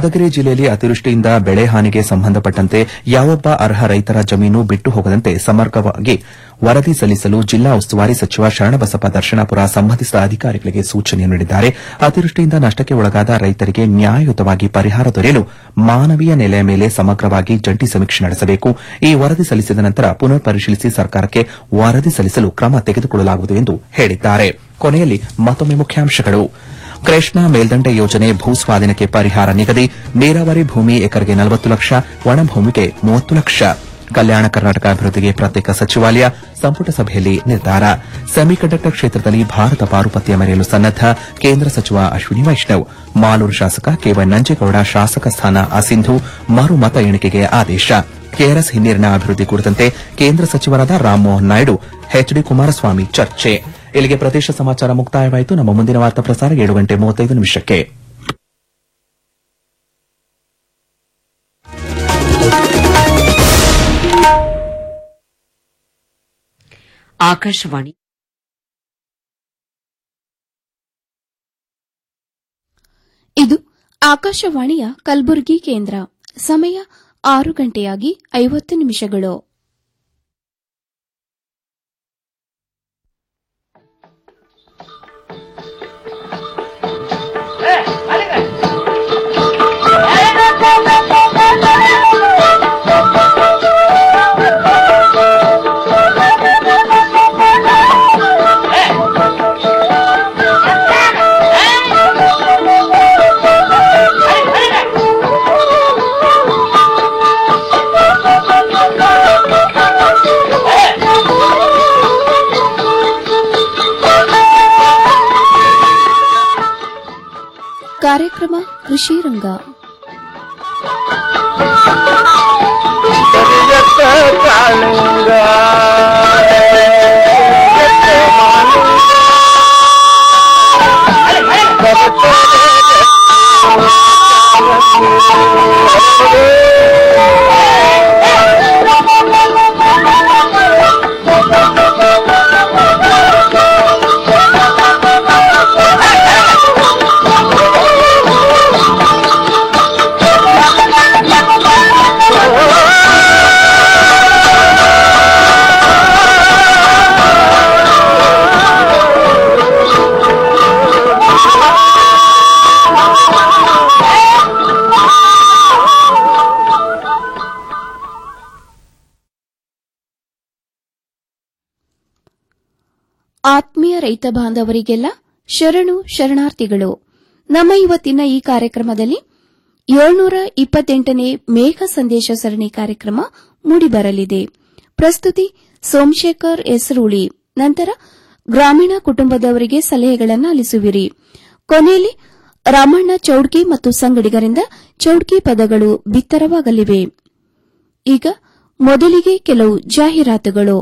ಯಾದಗಿರಿ ಜಿಲ್ಲೆಯಲ್ಲಿ ಅತಿವೃಷ್ಟಿಯಿಂದ ಬೆಳೆ ಹಾನಿಗೆ ಸಂಬಂಧಪಟ್ಟಂತೆ ಯಾವೊಬ್ಬ ಅರ್ಹ ರೈತರ ಜಮೀನು ಬಿಟ್ಟು ಹೋಗದಂತೆ ಸಮಗ್ರವಾಗಿ ವರದಿ ಸಲ್ಲಿಸಲು ಜಿಲ್ಲಾ ಉಸ್ತುವಾರಿ ಸಚಿವ ಶರಣಬಸಪ್ಪ ದರ್ಶನಾಪುರ ಸಂಬಂಧಿಸಿದ ಅಧಿಕಾರಿಗಳಿಗೆ ಸೂಚನೆ ನೀಡಿದ್ದಾರೆ ಅತಿವೃಷ್ಟಿಯಿಂದ ನಷ್ಟಕ್ಕೆ ಒಳಗಾದ ರೈತರಿಗೆ ನ್ಯಾಯಯುತವಾಗಿ ಪರಿಹಾರ ದೊರೆಯಲು ಮಾನವೀಯ ನೆಲೆಯ ಮೇಲೆ ಸಮಗ್ರವಾಗಿ ಜಂಟಿ ಸಮೀಕ್ಷೆ ನಡೆಸಬೇಕು ಈ ವರದಿ ಸಲ್ಲಿಸಿದ ನಂತರ ಪುನರ್ ಪರಿಶೀಲಿಸಿ ಸರ್ಕಾರಕ್ಕೆ ವರದಿ ಸಲ್ಲಿಸಲು ಕ್ರಮ ತೆಗೆದುಕೊಳ್ಳಲಾಗುವುದು ಎಂದು ಹೇಳಿದ್ದಾರೆ ಕೊನೆಯಲ್ಲಿ ಮತ್ತೊಮ್ಮೆ ಮುಖ್ಯಾಂಶಗಳು ಕೃಷ್ಣಾ ಮೇಲ್ದಂಡೆ ಯೋಜನೆ ಭೂಸ್ವಾಧೀನಕ್ಕೆ ಪರಿಹಾರ ನಿಗದಿ ನೀರಾವರಿ ಭೂಮಿ ಎಕರೆಗೆ ನಲವತ್ತು ಲಕ್ಷ ಒಣಭೂಮಿಗೆ ಮೂವತ್ತು ಲಕ್ಷ ಕಲ್ಯಾಣ ಕರ್ನಾಟಕ ಅಭಿವೃದ್ಧಿಗೆ ಪ್ರತ್ಯೇಕ ಸಚಿವಾಲಯ ಸಂಪುಟ ಸಭೆಯಲ್ಲಿ ನಿರ್ಧಾರ ಸೆಮಿಕಂಡಕ್ಟರ್ ಕ್ಷೇತ್ರದಲ್ಲಿ ಭಾರತ ಪಾರುಪತ್ಯ ಮೆರೆಯಲು ಸನ್ನದ್ದ ಕೇಂದ್ರ ಸಚಿವ ಅಶ್ವಿನಿ ವೈಷ್ಣವ್ ಮಾಲೂರು ಶಾಸಕ ಕೆವೈ ನಂಜೇಗೌಡ ಶಾಸಕ ಸ್ಥಾನ ಅಸಿಂಧು ಮರು ಮತ ಎಣಿಕೆಗೆ ಆದೇಶ ಕೆಆರ್ಎಸ್ ಹಿನ್ನೀರಿನ ಅಭಿವೃದ್ಧಿ ಕುರಿತಂತೆ ಕೇಂದ್ರ ಸಚಿವರಾದ ರಾಮಮೋಹನ್ ನಾಯ್ಡು ಎಚ್ಡಿ ಕುಮಾರಸ್ವಾಮಿ ಚರ್ಚೆ ಇಲ್ಲಿಗೆ ಪ್ರದೇಶ ಸಮಾಚಾರ ಮುಕ್ತಾಯವಾಯಿತು ನಮ್ಮ ಮುಂದಿನ ವಾರ್ತಾ ಪ್ರಸಾರ ಏಳು ಗಂಟೆ ಮೂವತ್ತೈದು ನಿಮಿಷಕ್ಕೆ ಆಕಾಶವಾಣಿ ಇದು ಆಕಾಶವಾಣಿಯ ಕಲಬುರಗಿ ಕೇಂದ್ರ ಸಮಯ ಆರು ಗಂಟೆಯಾಗಿ ಐವತ್ತು ನಿಮಿಷಗಳು ಕಾರ್ಯಕ್ರಮ ಕೃಷಿ ರಂಗ ಆತ್ಮೀಯ ರೈತ ಬಾಂಧವರಿಗೆಲ್ಲ ಶರಣು ಶರಣಾರ್ಥಿಗಳು ನಮ್ಮ ಇವತ್ತಿನ ಈ ಕಾರ್ಯಕ್ರಮದಲ್ಲಿ ಏಳ್ನೂರ ಇಪ್ಪತ್ತೆಂಟನೇ ಮೇಘ ಸಂದೇಶ ಸರಣಿ ಕಾರ್ಯಕ್ರಮ ಮೂಡಿಬರಲಿದೆ ಪ್ರಸ್ತುತಿ ಸೋಮಶೇಖರ್ ಎಸ್ರೂಳಿ ನಂತರ ಗ್ರಾಮೀಣ ಕುಟುಂಬದವರಿಗೆ ಸಲಹೆಗಳನ್ನು ಆಲಿಸುವಿರಿ ಕೊನೆಯಲ್ಲಿ ರಾಮಣ್ಣ ಚೌಡ್ಕಿ ಮತ್ತು ಸಂಗಡಿಗರಿಂದ ಚೌಡ್ಕಿ ಪದಗಳು ಬಿತ್ತರವಾಗಲಿವೆ ಈಗ ಮೊದಲಿಗೆ ಕೆಲವು ಜಾಹೀರಾತುಗಳು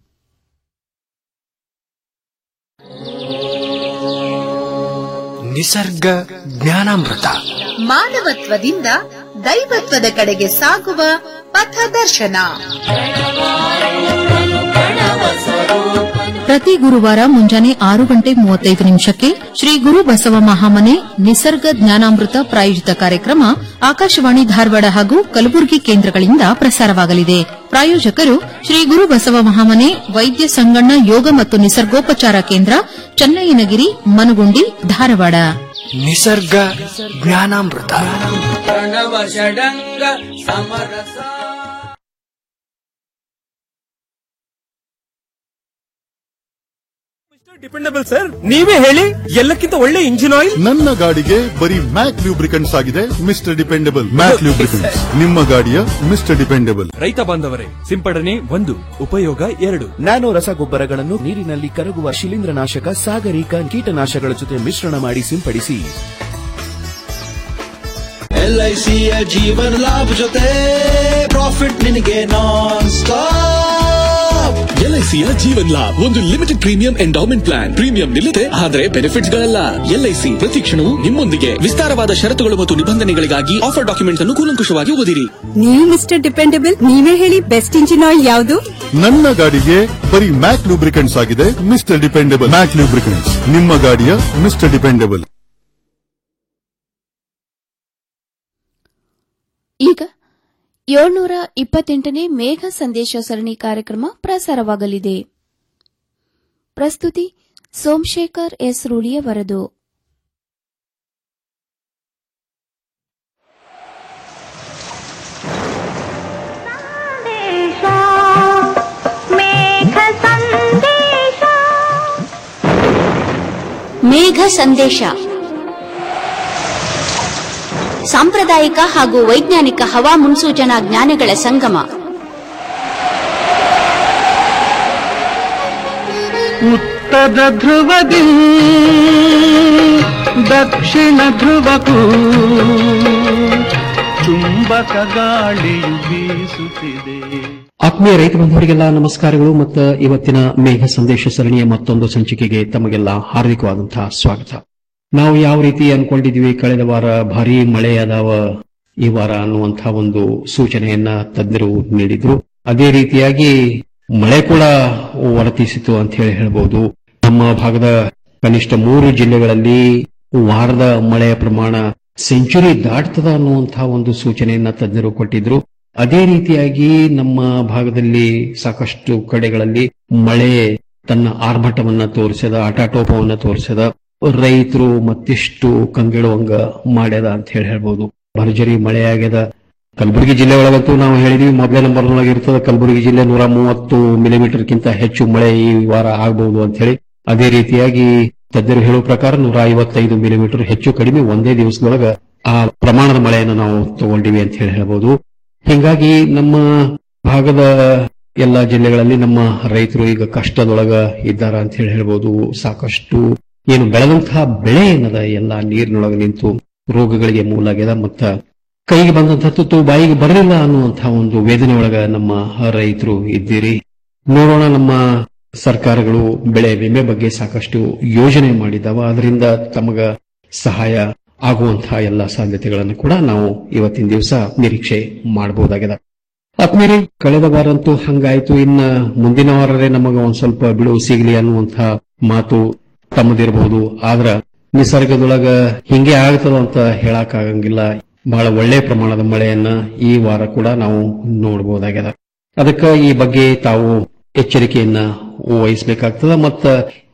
ನಿಸರ್ಗ ಜ್ಞಾನಾಮೃತ ಮಾನವತ್ವದಿಂದ ದೈವತ್ವದ ಕಡೆಗೆ ಸಾಗುವ ಪಥದರ್ಶನ ಪ್ರತಿ ಗುರುವಾರ ಮುಂಜಾನೆ ಆರು ಗಂಟೆ ಮೂವತ್ತೈದು ನಿಮಿಷಕ್ಕೆ ಶ್ರೀ ಗುರು ಬಸವ ಮಹಾಮನೆ ನಿಸರ್ಗ ಜ್ಞಾನಾಮೃತ ಪ್ರಾಯೋಜಿತ ಕಾರ್ಯಕ್ರಮ ಆಕಾಶವಾಣಿ ಧಾರವಾಡ ಹಾಗೂ ಕಲಬುರಗಿ ಕೇಂದ್ರಗಳಿಂದ ಪ್ರಸಾರವಾಗಲಿದೆ ಪ್ರಾಯೋಜಕರು ಶ್ರೀ ಗುರು ಬಸವ ಮಹಾಮನೆ ವೈದ್ಯ ಸಂಗಣ್ಣ ಯೋಗ ಮತ್ತು ನಿಸರ್ಗೋಪಚಾರ ಕೇಂದ್ರ ಚನ್ನಯ್ಯನಗಿರಿ ಮನಗುಂಡಿ ಧಾರವಾಡ ನಿಸರ್ಗ ಜ್ಞಾನಾಮೃತ ಡಿಪೆಂಡಬಲ್ ಸರ್ ನೀವೇ ಹೇಳಿ ಎಲ್ಲಕ್ಕಿಂತ ಒಳ್ಳೆ ಇಂಜಿನ್ ಆಯಿಲ್ ನನ್ನ ಗಾಡಿಗೆ ಬರೀ ಮ್ಯಾಕ್ ಲೂಬ್ರಿಕೆಂಟ್ಸ್ ಆಗಿದೆ ಮಿಸ್ಟರ್ ಡಿಪೆಂಡಬಲ್ ಮ್ಯಾಕ್ ಲೂಬ್ರಿಕೆಂಟ್ಸ್ ನಿಮ್ಮ ಗಾಡಿಯ ಮಿಸ್ಟರ್ ಡಿಪೆಂಡಬಲ್ ರೈತ ಬಾಂಧವರೇ ಸಿಂಪಡಣೆ ಒಂದು ಉಪಯೋಗ ಎರಡು ನ್ಯಾನೋ ರಸಗೊಬ್ಬರಗಳನ್ನು ನೀರಿನಲ್ಲಿ ಕರಗುವ ಶಿಲೀಂಧ್ರನಾಶಕ ಸಾಗರಿಕ ಕೀಟನಾಶಕಗಳ ಜೊತೆ ಮಿಶ್ರಣ ಮಾಡಿ ಸಿಂಪಡಿಸಿ ಎಲ್ಐಸಿಯ ಜೀವನ ಲಾಭ ಜೊತೆ ಪ್ರಾಫಿಟ್ ನಿನಗೆ ನಾನ್ ಸ್ಟಾಪ್ ಎಲ್ಐಸಿಯ ಜೀವನ್ ಲಾಭ್ ಒಂದು limited premium endowment plan premium ನಿಲ್ಲದೆ ಆದರೆ ಬೆನಿಫಿಟ್ಸ್ ಗಳಲ್ಲ ಎಲ್ಐಸಿ ಪ್ರತಿ ಕ್ಷಣವೂ ನಿಮ್ಮೊಂದಿಗೆ ವಿಸ್ತಾರವಾದ ಷರತ್ತುಗಳು ಮತ್ತು ನಿಬಂಧನೆಗಳಿಗಾಗಿ ಆಫರ್ ಡಾಕ್ಯುಮೆಂಟ್ಸ್ ಅನ್ನು ಕೂಲಂಕುಷವಾಗಿ ಓದಿರಿ ನೀವು ಮಿಸ್ಟರ್ ಡಿಪೆಂಡಬಲ್ ನೀವೇ ಹೇಳಿ ಬೆಸ್ಟ್ ಇಂಜಿನ್ ಆಯಿಲ್ ಯಾವುದು ನನ್ನ ಗಾಡಿಗೆ ಬರೀ ಮ್ಯಾಕ್ ಲೂಬ್ರಿಕೆಂಟ್ಸ್ ಆಗಿದೆ ಮಿಸ್ಟರ್ ಡಿಪೆಂಡಬಲ್ ಮ್ಯಾಕ್ ಲೂಬ್ರಿಕೆಂಟ್ಸ್ ನಿಮ್ಮ ಗಾಡಿಯ ಮಿಸ್ಟರ್ ಡಿಪೆಂಡಬಲ್ ಈಗ ಏಳ್ನೂರ ಇಪ್ಪತ್ತೆಂಟನೇ ಮೇಘ ಸಂದೇಶ ಸರಣಿ ಕಾರ್ಯಕ್ರಮ ಪ್ರಸಾರವಾಗಲಿದೆ ಪ್ರಸ್ತುತಿ ಸೋಮಶೇಖರ್ ಎಸ್ ರೂಢಿಯವರದು ಮೇಘ ಸಂದೇಶ ಸಾಂಪ್ರದಾಯಿಕ ಹಾಗೂ ವೈಜ್ಞಾನಿಕ ಹವಾ ಮುನ್ಸೂಚನಾ ಜ್ಞಾನಗಳ ಸಂಗಮ ಉತ್ತರ ಧ್ರುವದಿ ದಕ್ಷಿಣ ಧ್ರುವಕ್ಕೂ ಚುಂಬಕ ಗಾಳಿಯು ಬೀಸುತ್ತಿದೆ ಆತ್ಮೀಯ ರೈತ ಬಂಧುವರಿಗೆಲ್ಲ ನಮಸ್ಕಾರಗಳು ಮತ್ತು ಇವತ್ತಿನ ಮೇಘ ಸಂದೇಶ ಸರಣಿಯ ಮತ್ತೊಂದು ಸಂಚಿಕೆಗೆ ತಮಗೆಲ್ಲ ಹಾರ್ದಿಕವಾದಂತಹ ಸ್ವಾಗತ ನಾವು ಯಾವ ರೀತಿ ಅನ್ಕೊಂಡಿದ್ವಿ ಕಳೆದ ವಾರ ಭಾರೀ ಮಳೆ ಅದಾವ ಈ ವಾರ ಅನ್ನುವಂತಹ ಒಂದು ಸೂಚನೆಯನ್ನ ತಜ್ಞರು ನೀಡಿದ್ರು ಅದೇ ರೀತಿಯಾಗಿ ಮಳೆ ಕೂಡ ವರ್ತಿಸಿತು ಅಂತ ಹೇಳಿ ಹೇಳ್ಬೋದು ನಮ್ಮ ಭಾಗದ ಕನಿಷ್ಠ ಮೂರು ಜಿಲ್ಲೆಗಳಲ್ಲಿ ವಾರದ ಮಳೆಯ ಪ್ರಮಾಣ ಸೆಂಚುರಿ ದಾಟ್ತದ ಅನ್ನುವಂತಹ ಒಂದು ಸೂಚನೆಯನ್ನ ತಜ್ಞರು ಕೊಟ್ಟಿದ್ರು ಅದೇ ರೀತಿಯಾಗಿ ನಮ್ಮ ಭಾಗದಲ್ಲಿ ಸಾಕಷ್ಟು ಕಡೆಗಳಲ್ಲಿ ಮಳೆ ತನ್ನ ಆರ್ಭಟವನ್ನ ತೋರಿಸದ ಆಟಾಟೋಪವನ್ನ ತೋರಿಸದ ರೈತರು ಮತ್ತಿಷ್ಟು ಕಂಗಿಡುವಂಗ ಮಾಡ್ಯದ ಅಂತ ಹೇಳಿ ಹೇಳ್ಬೋದು ಭರ್ಜರಿ ಮಳೆ ಆಗ್ಯದ ಕಲಬುರಗಿ ಜಿಲ್ಲೆ ಒಳಗಂತೂ ನಾವು ಹೇಳಿದ್ವಿ ಮೊದಲೇ ನಂಬರ್ ಒಳಗೆ ಇರ್ತದೆ ಕಲಬುರಗಿ ಜಿಲ್ಲೆ ನೂರ ಮೂವತ್ತು ಮಿಲಿಮೀಟರ್ಗಿಂತ ಹೆಚ್ಚು ಮಳೆ ಈ ವಾರ ಆಗಬಹುದು ಅಂತ ಹೇಳಿ ಅದೇ ರೀತಿಯಾಗಿ ತಜ್ಞರು ಹೇಳುವ ಪ್ರಕಾರ ನೂರ ಐವತ್ತೈದು ಮಿಲಿಮೀಟರ್ ಹೆಚ್ಚು ಕಡಿಮೆ ಒಂದೇ ದಿವಸದೊಳಗ ಆ ಪ್ರಮಾಣದ ಮಳೆಯನ್ನು ನಾವು ತಗೊಂಡಿವಿ ಅಂತ ಹೇಳಿ ಹೇಳ್ಬೋದು ಹಿಂಗಾಗಿ ನಮ್ಮ ಭಾಗದ ಎಲ್ಲಾ ಜಿಲ್ಲೆಗಳಲ್ಲಿ ನಮ್ಮ ರೈತರು ಈಗ ಕಷ್ಟದೊಳಗ ಇದ್ದಾರ ಅಂತ ಹೇಳಿ ಹೇಳ್ಬೋದು ಸಾಕಷ್ಟು ಏನು ಬೆಳೆದಂತಹ ಬೆಳೆ ಏನದ ಎಲ್ಲ ನೀರಿನೊಳಗೆ ನಿಂತು ರೋಗಗಳಿಗೆ ಮೂಲ ಆಗ್ಯದ ಮತ್ತ ಕೈಗೆ ಬಂದಂತಹ ತುತ್ತು ಬಾಯಿಗೆ ಬರಲಿಲ್ಲ ಅನ್ನುವಂತಹ ಒಂದು ವೇದನೆ ಒಳಗ ನಮ್ಮ ರೈತರು ಇದ್ದೀರಿ ನೋಡೋಣ ನಮ್ಮ ಸರ್ಕಾರಗಳು ಬೆಳೆ ವಿಮೆ ಬಗ್ಗೆ ಸಾಕಷ್ಟು ಯೋಜನೆ ಮಾಡಿದ್ದಾವ ಅದರಿಂದ ತಮಗ ಸಹಾಯ ಆಗುವಂತಹ ಎಲ್ಲ ಸಾಧ್ಯತೆಗಳನ್ನು ಕೂಡ ನಾವು ಇವತ್ತಿನ ದಿವಸ ನಿರೀಕ್ಷೆ ಮಾಡಬಹುದಾಗಿದೆ ಆತ್ಮೀರಿ ಕಳೆದ ವಾರ ಅಂತೂ ಹಂಗಾಯ್ತು ಇನ್ನ ಮುಂದಿನ ವಾರವೇ ನಮಗ ಒಂದ್ ಸ್ವಲ್ಪ ಬಿಡುವು ಸಿಗಲಿ ಅನ್ನುವಂತಹ ಮಾತು ತಮ್ಮದಿರಬಹುದು ಆದ್ರ ನಿಸರ್ಗದೊಳಗ ಹಿಂಗೆ ಆಗ್ತದ ಅಂತ ಹೇಳಕ್ ಆಗಂಗಿಲ್ಲ ಬಹಳ ಒಳ್ಳೆ ಪ್ರಮಾಣದ ಮಳೆಯನ್ನ ಈ ವಾರ ಕೂಡ ನಾವು ನೋಡಬಹುದಾಗಿದೆ ಅದಕ್ಕ ಈ ಬಗ್ಗೆ ತಾವು ಎಚ್ಚರಿಕೆಯನ್ನ ವಹಿಸಬೇಕಾಗ್ತದ ಮತ್ತ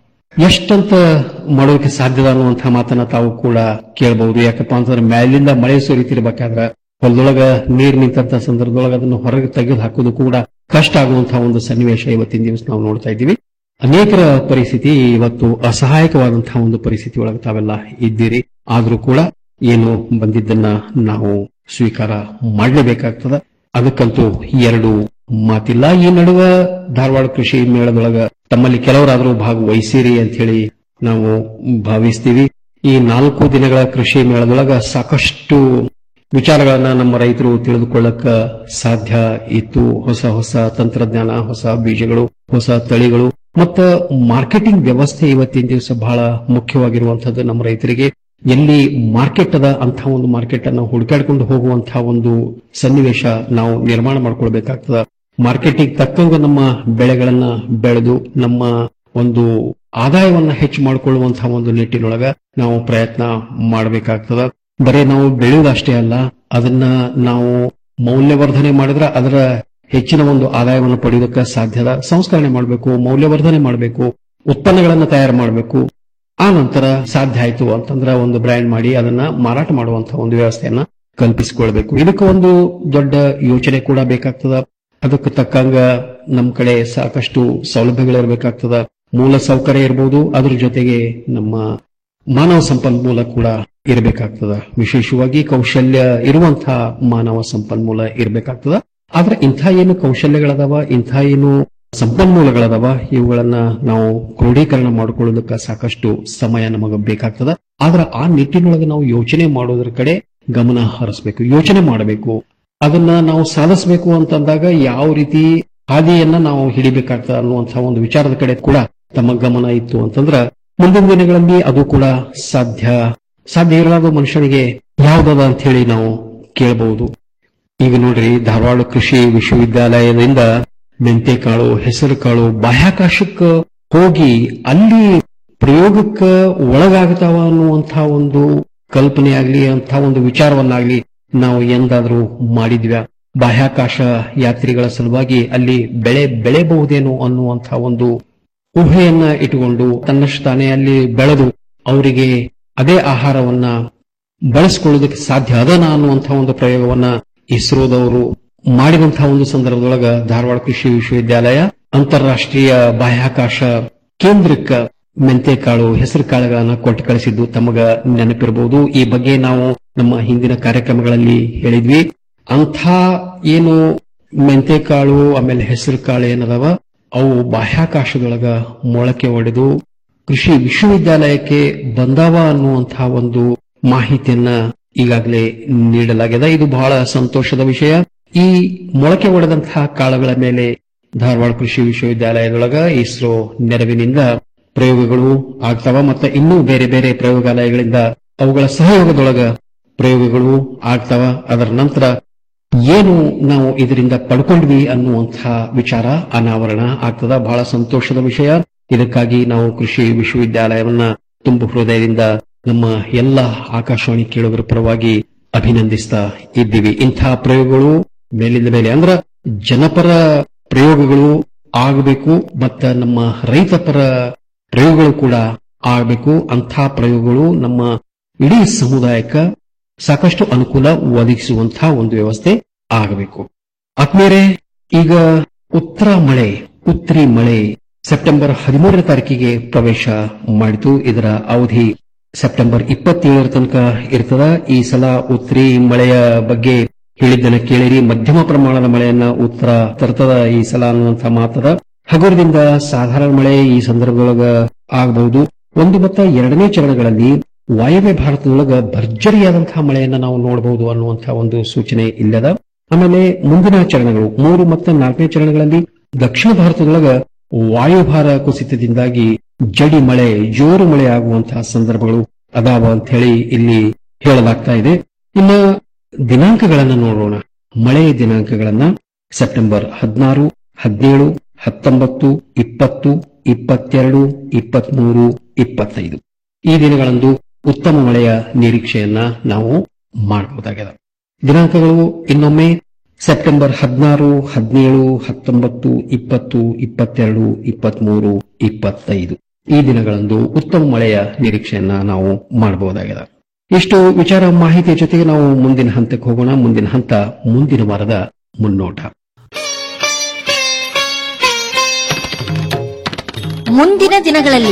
ಎಷ್ಟಂತ ಮಾಡೋದಕ್ಕೆ ಸಾಧ್ಯದ ಅನ್ನುವಂತಹ ಮಾತನ್ನ ತಾವು ಕೂಡ ಕೇಳಬಹುದು ಯಾಕಪ್ಪ ಅಂತಂದ್ರೆ ಮ್ಯಾಲಿಂದ ಮಳೆ ಸುರಿತಿರ್ಬೇಕಾದ್ರ ಹೊಲದೊಳಗ ನೀರ್ ನಿಂತ ಸಂದರ್ಭದೊಳಗ ಅದನ್ನು ಹೊರಗೆ ತೆಗೆದು ಹಾಕೋದು ಕೂಡ ಕಷ್ಟ ಆಗುವಂತಹ ಒಂದು ಸನ್ನಿವೇಶ ಇವತ್ತಿನ ದಿವಸ ನಾವು ನೋಡ್ತಾ ಇದ್ದೀವಿ ಅನೇಕರ ಪರಿಸ್ಥಿತಿ ಇವತ್ತು ಅಸಹಾಯಕವಾದಂತಹ ಒಂದು ಪರಿಸ್ಥಿತಿ ಒಳಗೆ ತಾವೆಲ್ಲ ಇದ್ದೀರಿ ಆದ್ರೂ ಕೂಡ ಏನು ಬಂದಿದ್ದನ್ನ ನಾವು ಸ್ವೀಕಾರ ಮಾಡಲೇಬೇಕಾಗ್ತದ ಅದಕ್ಕಂತೂ ಎರಡು ಮಾತಿಲ್ಲ ಈ ನಡುವ ಧಾರವಾಡ ಕೃಷಿ ಮೇಳದೊಳಗ ತಮ್ಮಲ್ಲಿ ಕೆಲವರಾದರೂ ಭಾಗವಹಿಸಿರಿ ಅಂತ ಹೇಳಿ ನಾವು ಭಾವಿಸ್ತೀವಿ ಈ ನಾಲ್ಕು ದಿನಗಳ ಕೃಷಿ ಮೇಳದೊಳಗ ಸಾಕಷ್ಟು ವಿಚಾರಗಳನ್ನ ನಮ್ಮ ರೈತರು ತಿಳಿದುಕೊಳ್ಳಕ್ಕ ಸಾಧ್ಯ ಇತ್ತು ಹೊಸ ಹೊಸ ತಂತ್ರಜ್ಞಾನ ಹೊಸ ಬೀಜಗಳು ಹೊಸ ತಳಿಗಳು ಮತ್ತ ಮಾರ್ಕೆಟಿಂಗ್ ವ್ಯವಸ್ಥೆ ಇವತ್ತಿನ ದಿವಸ ಬಹಳ ಮುಖ್ಯವಾಗಿರುವಂತದ್ದು ನಮ್ಮ ರೈತರಿಗೆ ಎಲ್ಲಿ ಮಾರ್ಕೆಟ್ ಅದ ಅಂತಹ ಒಂದು ಮಾರ್ಕೆಟ್ ಅನ್ನು ಹುಡುಕಾಡ್ಕೊಂಡು ಹೋಗುವಂತಹ ಒಂದು ಸನ್ನಿವೇಶ ನಾವು ನಿರ್ಮಾಣ ಮಾಡ್ಕೊಳ್ಬೇಕಾಗ್ತದ ಮಾರ್ಕೆಟಿಂಗ್ ತಕ್ಕಂಗ ನಮ್ಮ ಬೆಳೆಗಳನ್ನ ಬೆಳೆದು ನಮ್ಮ ಒಂದು ಆದಾಯವನ್ನ ಹೆಚ್ಚು ಮಾಡಿಕೊಳ್ಳುವಂತಹ ಒಂದು ನಿಟ್ಟಿನೊಳಗ ನಾವು ಪ್ರಯತ್ನ ಮಾಡಬೇಕಾಗ್ತದ ಬರೀ ನಾವು ಬೆಳೆಯುವುದಷ್ಟೇ ಅಲ್ಲ ಅದನ್ನ ನಾವು ಮೌಲ್ಯವರ್ಧನೆ ಮಾಡಿದ್ರೆ ಅದರ ಹೆಚ್ಚಿನ ಒಂದು ಆದಾಯವನ್ನು ಪಡೆಯೋದಕ್ಕೆ ಸಾಧ್ಯದ ಸಂಸ್ಕರಣೆ ಮಾಡಬೇಕು ಮೌಲ್ಯವರ್ಧನೆ ಮಾಡಬೇಕು ಉತ್ಪನ್ನಗಳನ್ನ ತಯಾರು ಮಾಡಬೇಕು ಆ ನಂತರ ಸಾಧ್ಯ ಆಯ್ತು ಅಂತಂದ್ರೆ ಒಂದು ಬ್ರ್ಯಾಂಡ್ ಮಾಡಿ ಅದನ್ನ ಮಾರಾಟ ಮಾಡುವಂತಹ ಒಂದು ವ್ಯವಸ್ಥೆಯನ್ನ ಕಲ್ಪಿಸಿಕೊಳ್ಬೇಕು ಇದಕ್ಕೆ ಒಂದು ದೊಡ್ಡ ಯೋಚನೆ ಕೂಡ ಬೇಕಾಗ್ತದ ಅದಕ್ಕೆ ತಕ್ಕಂಗ ನಮ್ ಕಡೆ ಸಾಕಷ್ಟು ಸೌಲಭ್ಯಗಳಿರಬೇಕಾಗ್ತದ ಮೂಲ ಸೌಕರ್ಯ ಇರಬಹುದು ಅದ್ರ ಜೊತೆಗೆ ನಮ್ಮ ಮಾನವ ಸಂಪನ್ಮೂಲ ಕೂಡ ಇರಬೇಕಾಗ್ತದ ವಿಶೇಷವಾಗಿ ಕೌಶಲ್ಯ ಇರುವಂತಹ ಮಾನವ ಸಂಪನ್ಮೂಲ ಇರಬೇಕಾಗ್ತದ ಆದ್ರೆ ಇಂಥ ಏನು ಕೌಶಲ್ಯಗಳದಾವ ಇಂಥ ಏನು ಸಂಪನ್ಮೂಲಗಳದಾವ ಇವುಗಳನ್ನ ನಾವು ಕ್ರೋಢೀಕರಣ ಮಾಡಿಕೊಳ್ಳೋದಕ್ಕೆ ಸಾಕಷ್ಟು ಸಮಯ ನಮಗೆ ಬೇಕಾಗ್ತದ ಆದ್ರೆ ಆ ನಿಟ್ಟಿನೊಳಗೆ ನಾವು ಯೋಚನೆ ಮಾಡೋದ್ರ ಕಡೆ ಗಮನ ಹರಿಸಬೇಕು ಯೋಚನೆ ಮಾಡಬೇಕು ಅದನ್ನ ನಾವು ಸಾಧಿಸಬೇಕು ಅಂತಂದಾಗ ಯಾವ ರೀತಿ ಹಾದಿಯನ್ನ ನಾವು ಹಿಡಿಬೇಕಾಗ್ತದ ಅನ್ನುವಂತಹ ಒಂದು ವಿಚಾರದ ಕಡೆ ಕೂಡ ತಮ್ಮ ಗಮನ ಇತ್ತು ಅಂತಂದ್ರ ಮುಂದಿನ ದಿನಗಳಲ್ಲಿ ಅದು ಕೂಡ ಸಾಧ್ಯ ಸಾಧ್ಯ ಇರಲಾದ ಮನುಷ್ಯನಿಗೆ ಯಾವ್ದದ ಅಂತ ಹೇಳಿ ನಾವು ಕೇಳಬಹುದು ಈಗ ನೋಡ್ರಿ ಧಾರವಾಡ ಕೃಷಿ ವಿಶ್ವವಿದ್ಯಾಲಯದಿಂದ ಮೆಂತೆಕಾಳು ಹೆಸರು ಕಾಳು ಬಾಹ್ಯಾಕಾಶಕ್ಕೆ ಹೋಗಿ ಅಲ್ಲಿ ಪ್ರಯೋಗಕ್ಕೆ ಒಳಗಾಗ್ತಾವ ಅನ್ನುವಂತಹ ಒಂದು ಕಲ್ಪನೆ ಆಗ್ಲಿ ಅಂತ ಒಂದು ವಿಚಾರವನ್ನಾಗ್ಲಿ ನಾವು ಎಂದಾದ್ರೂ ಮಾಡಿದ್ವ್ಯಾ ಬಾಹ್ಯಾಕಾಶ ಯಾತ್ರಿಗಳ ಸಲುವಾಗಿ ಅಲ್ಲಿ ಬೆಳೆ ಬೆಳೆಬಹುದೇನೋ ಅನ್ನುವಂತಹ ಒಂದು ಊಹೆಯನ್ನ ಇಟ್ಟುಕೊಂಡು ತನ್ನಷ್ಟು ತಾನೇ ಅಲ್ಲಿ ಬೆಳೆದು ಅವರಿಗೆ ಅದೇ ಆಹಾರವನ್ನ ಬಳಸಿಕೊಳ್ಳೋದಕ್ಕೆ ಸಾಧ್ಯ ಅದನ ಅನ್ನುವಂತಹ ಒಂದು ಪ್ರಯೋಗವನ್ನ ಇಸ್ರೋದವರು ಮಾಡಿದಂತಹ ಒಂದು ಸಂದರ್ಭದೊಳಗ ಧಾರವಾಡ ಕೃಷಿ ವಿಶ್ವವಿದ್ಯಾಲಯ ಅಂತಾರಾಷ್ಟ್ರೀಯ ಬಾಹ್ಯಾಕಾಶ ಕೇಂದ್ರಕ್ಕ ಮೆಂತೆಕಾಳು ಹೆಸರು ಕಾಳುಗಳನ್ನ ಕೊಟ್ಟು ಕಳಿಸಿದ್ದು ತಮಗ ನೆನಪಿರಬಹುದು ಈ ಬಗ್ಗೆ ನಾವು ನಮ್ಮ ಹಿಂದಿನ ಕಾರ್ಯಕ್ರಮಗಳಲ್ಲಿ ಹೇಳಿದ್ವಿ ಅಂಥ ಏನು ಮೆಂತೆಕಾಳು ಆಮೇಲೆ ಹೆಸರು ಕಾಳು ಏನದವ ಅವು ಬಾಹ್ಯಾಕಾಶದೊಳಗ ಮೊಳಕೆ ಒಡೆದು ಕೃಷಿ ವಿಶ್ವವಿದ್ಯಾಲಯಕ್ಕೆ ಬಂದಾವ ಅನ್ನುವಂತಹ ಒಂದು ಮಾಹಿತಿಯನ್ನ ಈಗಾಗಲೇ ನೀಡಲಾಗಿದೆ ಇದು ಬಹಳ ಸಂತೋಷದ ವಿಷಯ ಈ ಮೊಳಕೆ ಒಡೆದಂತಹ ಕಾಳುಗಳ ಮೇಲೆ ಧಾರವಾಡ ಕೃಷಿ ವಿಶ್ವವಿದ್ಯಾಲಯದೊಳಗ ಇಸ್ರೋ ನೆರವಿನಿಂದ ಪ್ರಯೋಗಗಳು ಆಗ್ತಾವ ಮತ್ತೆ ಇನ್ನೂ ಬೇರೆ ಬೇರೆ ಪ್ರಯೋಗಾಲಯಗಳಿಂದ ಅವುಗಳ ಸಹಯೋಗದೊಳಗ ಪ್ರಯೋಗಗಳು ಆಗ್ತಾವ ಅದರ ನಂತರ ಏನು ನಾವು ಇದರಿಂದ ಪಡ್ಕೊಂಡ್ವಿ ಅನ್ನುವಂತಹ ವಿಚಾರ ಅನಾವರಣ ಆಗ್ತದ ಬಹಳ ಸಂತೋಷದ ವಿಷಯ ಇದಕ್ಕಾಗಿ ನಾವು ಕೃಷಿ ವಿಶ್ವವಿದ್ಯಾಲಯವನ್ನ ತುಂಬು ಹೃದಯದಿಂದ ನಮ್ಮ ಎಲ್ಲ ಆಕಾಶವಾಣಿ ಕೇಳುಗರ ಪರವಾಗಿ ಅಭಿನಂದಿಸ್ತಾ ಇದ್ದೀವಿ ಇಂತಹ ಪ್ರಯೋಗಗಳು ಮೇಲಿಂದ ಮೇಲೆ ಅಂದ್ರ ಜನಪರ ಪ್ರಯೋಗಗಳು ಆಗಬೇಕು ಮತ್ತ ನಮ್ಮ ರೈತ ಪರ ಪ್ರಯೋಗಗಳು ಕೂಡ ಆಗಬೇಕು ಅಂಥ ಪ್ರಯೋಗಗಳು ನಮ್ಮ ಇಡೀ ಸಮುದಾಯಕ್ಕೆ ಸಾಕಷ್ಟು ಅನುಕೂಲ ಒದಗಿಸುವಂತಹ ಒಂದು ವ್ಯವಸ್ಥೆ ಆಗಬೇಕು ಆತ್ಮೀಯರೇ ಈಗ ಉತ್ತರ ಮಳೆ ಉತ್ತರಿ ಮಳೆ ಸೆಪ್ಟೆಂಬರ್ ಹದಿಮೂರನೇ ತಾರೀಕಿಗೆ ಪ್ರವೇಶ ಮಾಡಿತು ಇದರ ಅವಧಿ ಸೆಪ್ಟೆಂಬರ್ ಇಪ್ಪತ್ತೇಳರ ತನಕ ಇರ್ತದ ಈ ಸಲ ಉತ್ತರಿ ಮಳೆಯ ಬಗ್ಗೆ ಹೇಳಿದ್ದನ್ನ ಕೇಳಿರಿ ಮಧ್ಯಮ ಪ್ರಮಾಣದ ಮಳೆಯನ್ನ ಉತ್ತರ ತರ್ತದ ಈ ಸಲ ಅನ್ನುವಂಥ ಮಾತದ ಹಗುರದಿಂದ ಸಾಧಾರಣ ಮಳೆ ಈ ಸಂದರ್ಭದೊಳಗ ಆಗಬಹುದು ಒಂದು ಮತ್ತು ಎರಡನೇ ಚರಣಗಳಲ್ಲಿ ವಾಯವ್ಯ ಭಾರತದೊಳಗ ಭರ್ಜರಿಯಾದಂತಹ ಮಳೆಯನ್ನ ನಾವು ನೋಡಬಹುದು ಅನ್ನುವಂತಹ ಒಂದು ಸೂಚನೆ ಇಲ್ಲದ ಆಮೇಲೆ ಮುಂದಿನ ಚರಣಗಳು ಮೂರು ಮತ್ತು ನಾಲ್ಕನೇ ಚರಣಗಳಲ್ಲಿ ದಕ್ಷಿಣ ಭಾರತದೊಳಗ ವಾಯುಭಾರ ಕುಸಿತದಿಂದಾಗಿ ಜಡಿ ಮಳೆ ಜೋರು ಮಳೆ ಆಗುವಂತಹ ಸಂದರ್ಭಗಳು ಅದಾವ ಅಂತ ಹೇಳಿ ಇಲ್ಲಿ ಹೇಳಲಾಗ್ತಾ ಇದೆ ಇನ್ನು ದಿನಾಂಕಗಳನ್ನ ನೋಡೋಣ ಮಳೆಯ ದಿನಾಂಕಗಳನ್ನ ಸೆಪ್ಟೆಂಬರ್ ಹದಿನಾರು ಹದಿನೇಳು ಹತ್ತೊಂಬತ್ತು ಇಪ್ಪತ್ತು ಇಪ್ಪತ್ತೆರಡು ಇಪ್ಪತ್ಮೂರು ಇಪ್ಪತ್ತೈದು ಈ ದಿನಗಳಂದು ಉತ್ತಮ ಮಳೆಯ ನಿರೀಕ್ಷೆಯನ್ನ ನಾವು ಮಾಡಬಹುದಾಗಿದೆ ದಿನಾಂಕಗಳು ಇನ್ನೊಮ್ಮೆ ಸೆಪ್ಟೆಂಬರ್ ಹದಿನಾರು ಹದಿನೇಳು ಹತ್ತೊಂಬತ್ತು ಇಪ್ಪತ್ತು ಇಪ್ಪತ್ತೆರಡು ಇಪ್ಪತ್ಮೂರು ಇಪ್ಪತ್ತೈದು ಈ ದಿನಗಳಂದು ಉತ್ತಮ ಮಳೆಯ ನಿರೀಕ್ಷೆಯನ್ನ ನಾವು ಮಾಡಬಹುದಾಗಿದೆ ಇಷ್ಟು ವಿಚಾರ ಮಾಹಿತಿಯ ಜೊತೆಗೆ ನಾವು ಮುಂದಿನ ಹಂತಕ್ಕೆ ಹೋಗೋಣ ಮುಂದಿನ ಹಂತ ಮುಂದಿನ ವಾರದ ಮುನ್ನೋಟ ಮುಂದಿನ ದಿನಗಳಲ್ಲಿ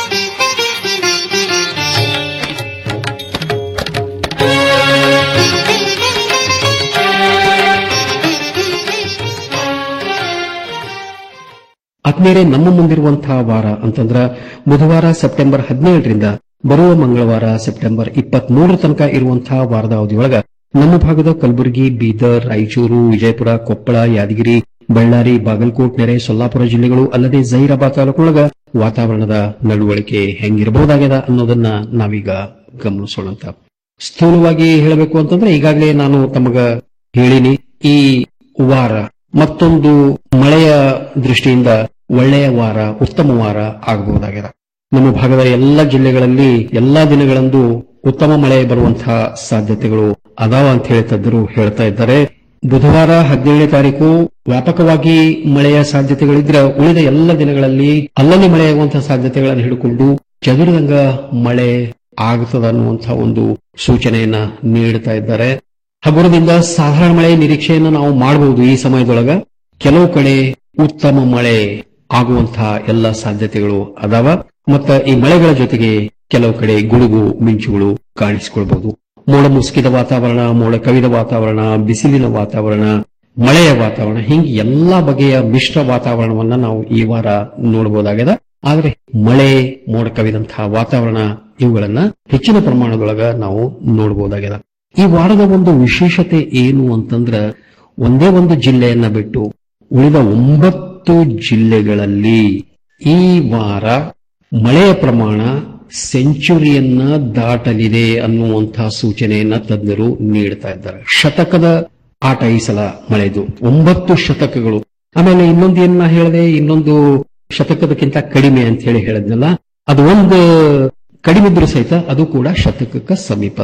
ಆದ್ಮೇಲೆ ನಮ್ಮ ಮುಂದಿರುವಂತಹ ವಾರ ಅಂತಂದ್ರ ಬುಧವಾರ ಸೆಪ್ಟೆಂಬರ್ ಹದಿನೇಳರಿಂದ ಬರುವ ಮಂಗಳವಾರ ಸೆಪ್ಟೆಂಬರ್ ಇಪ್ಪತ್ಮೂರರ ತನಕ ಇರುವಂತಹ ವಾರದ ಅವಧಿಯೊಳಗ ನಮ್ಮ ಭಾಗದ ಕಲಬುರಗಿ ಬೀದರ್ ರಾಯಚೂರು ವಿಜಯಪುರ ಕೊಪ್ಪಳ ಯಾದಗಿರಿ ಬಳ್ಳಾರಿ ಬಾಗಲಕೋಟ್ ನೆರೆ ಸೊಲ್ಲಾಪುರ ಜಿಲ್ಲೆಗಳು ಅಲ್ಲದೆ ಜಹೀರಾಬಾದ್ ತಾಲೂಕೊಳಗ ವಾತಾವರಣದ ನಡವಳಿಕೆ ಹೆಂಗಿರಬಹುದಾಗ್ಯದ ಅನ್ನೋದನ್ನ ನಾವೀಗ ಗಮನಿಸೋಣಂತ ಸ್ಥೂಲವಾಗಿ ಹೇಳಬೇಕು ಅಂತಂದ್ರೆ ಈಗಾಗಲೇ ನಾನು ತಮಗ ಹೇಳಿನಿ ಈ ವಾರ ಮತ್ತೊಂದು ಮಳೆಯ ದೃಷ್ಟಿಯಿಂದ ಒಳ್ಳೆಯ ವಾರ ಉತ್ತಮ ವಾರ ಆಗಬಹುದಾಗಿದೆ ನಮ್ಮ ಭಾಗದ ಎಲ್ಲ ಜಿಲ್ಲೆಗಳಲ್ಲಿ ಎಲ್ಲಾ ದಿನಗಳಂದು ಉತ್ತಮ ಮಳೆ ಬರುವಂತಹ ಸಾಧ್ಯತೆಗಳು ಅದಾವ ಅಂತ ಹೇಳಿ ತಜ್ಞರು ಹೇಳ್ತಾ ಇದ್ದಾರೆ ಬುಧವಾರ ಹದಿನೇಳನೇ ತಾರೀಕು ವ್ಯಾಪಕವಾಗಿ ಮಳೆಯ ಸಾಧ್ಯತೆಗಳಿದ್ರೆ ಉಳಿದ ಎಲ್ಲ ದಿನಗಳಲ್ಲಿ ಅಲ್ಲಲ್ಲಿ ಮಳೆಯಾಗುವಂತಹ ಸಾಧ್ಯತೆಗಳನ್ನು ಹಿಡ್ಕೊಂಡು ಚದುರಿದಂಗ ಮಳೆ ಆಗುತ್ತದೆ ಅನ್ನುವಂತಹ ಒಂದು ಸೂಚನೆಯನ್ನ ನೀಡುತ್ತಾ ಇದ್ದಾರೆ ಹಗುರದಿಂದ ಸಾಧಾರಣ ಮಳೆ ನಿರೀಕ್ಷೆಯನ್ನು ನಾವು ಮಾಡಬಹುದು ಈ ಸಮಯದೊಳಗ ಕೆಲವು ಕಡೆ ಉತ್ತಮ ಮಳೆ ಆಗುವಂತಹ ಎಲ್ಲ ಸಾಧ್ಯತೆಗಳು ಅದಾವ ಮತ್ತ ಈ ಮಳೆಗಳ ಜೊತೆಗೆ ಕೆಲವು ಕಡೆ ಗುಡುಗು ಮಿಂಚುಗಳು ಕಾಣಿಸಿಕೊಳ್ಬಹುದು ಮೋಡ ಮುಸುಕಿದ ವಾತಾವರಣ ಮೋಡ ಕವಿದ ವಾತಾವರಣ ಬಿಸಿಲಿನ ವಾತಾವರಣ ಮಳೆಯ ವಾತಾವರಣ ಹಿಂಗೆ ಎಲ್ಲಾ ಬಗೆಯ ಮಿಶ್ರ ವಾತಾವರಣವನ್ನ ನಾವು ಈ ವಾರ ನೋಡಬಹುದಾಗಿದೆ ಆದ್ರೆ ಮಳೆ ಮೋಡ ಕವಿದಂತಹ ವಾತಾವರಣ ಇವುಗಳನ್ನ ಹೆಚ್ಚಿನ ಪ್ರಮಾಣದೊಳಗ ನಾವು ನೋಡಬಹುದಾಗಿದೆ ಈ ವಾರದ ಒಂದು ವಿಶೇಷತೆ ಏನು ಅಂತಂದ್ರ ಒಂದೇ ಒಂದು ಜಿಲ್ಲೆಯನ್ನ ಬಿಟ್ಟು ಉಳಿದ ಒಂಬತ್ತು ಜಿಲ್ಲೆಗಳಲ್ಲಿ ಈ ವಾರ ಮಳೆಯ ಪ್ರಮಾಣ ಸೆಂಚುರಿಯನ್ನ ದಾಟಲಿದೆ ಅನ್ನುವಂತಹ ಸೂಚನೆಯನ್ನ ತಜ್ಞರು ನೀಡ್ತಾ ಇದ್ದಾರೆ ಶತಕದ ಆಟ ಈ ಸಲ ಮಳೆದು ಒಂಬತ್ತು ಶತಕಗಳು ಆಮೇಲೆ ಇನ್ನೊಂದು ಏನ ಹೇಳಿದೆ ಇನ್ನೊಂದು ಶತಕದಕ್ಕಿಂತ ಕಡಿಮೆ ಅಂತ ಹೇಳಿ ಹೇಳಿದ್ನಲ್ಲ ಅದು ಒಂದು ಕಡಿಮೆ ಇದ್ರೂ ಸಹಿತ ಅದು ಕೂಡ ಶತಕಕ್ಕೆ ಸಮೀಪದ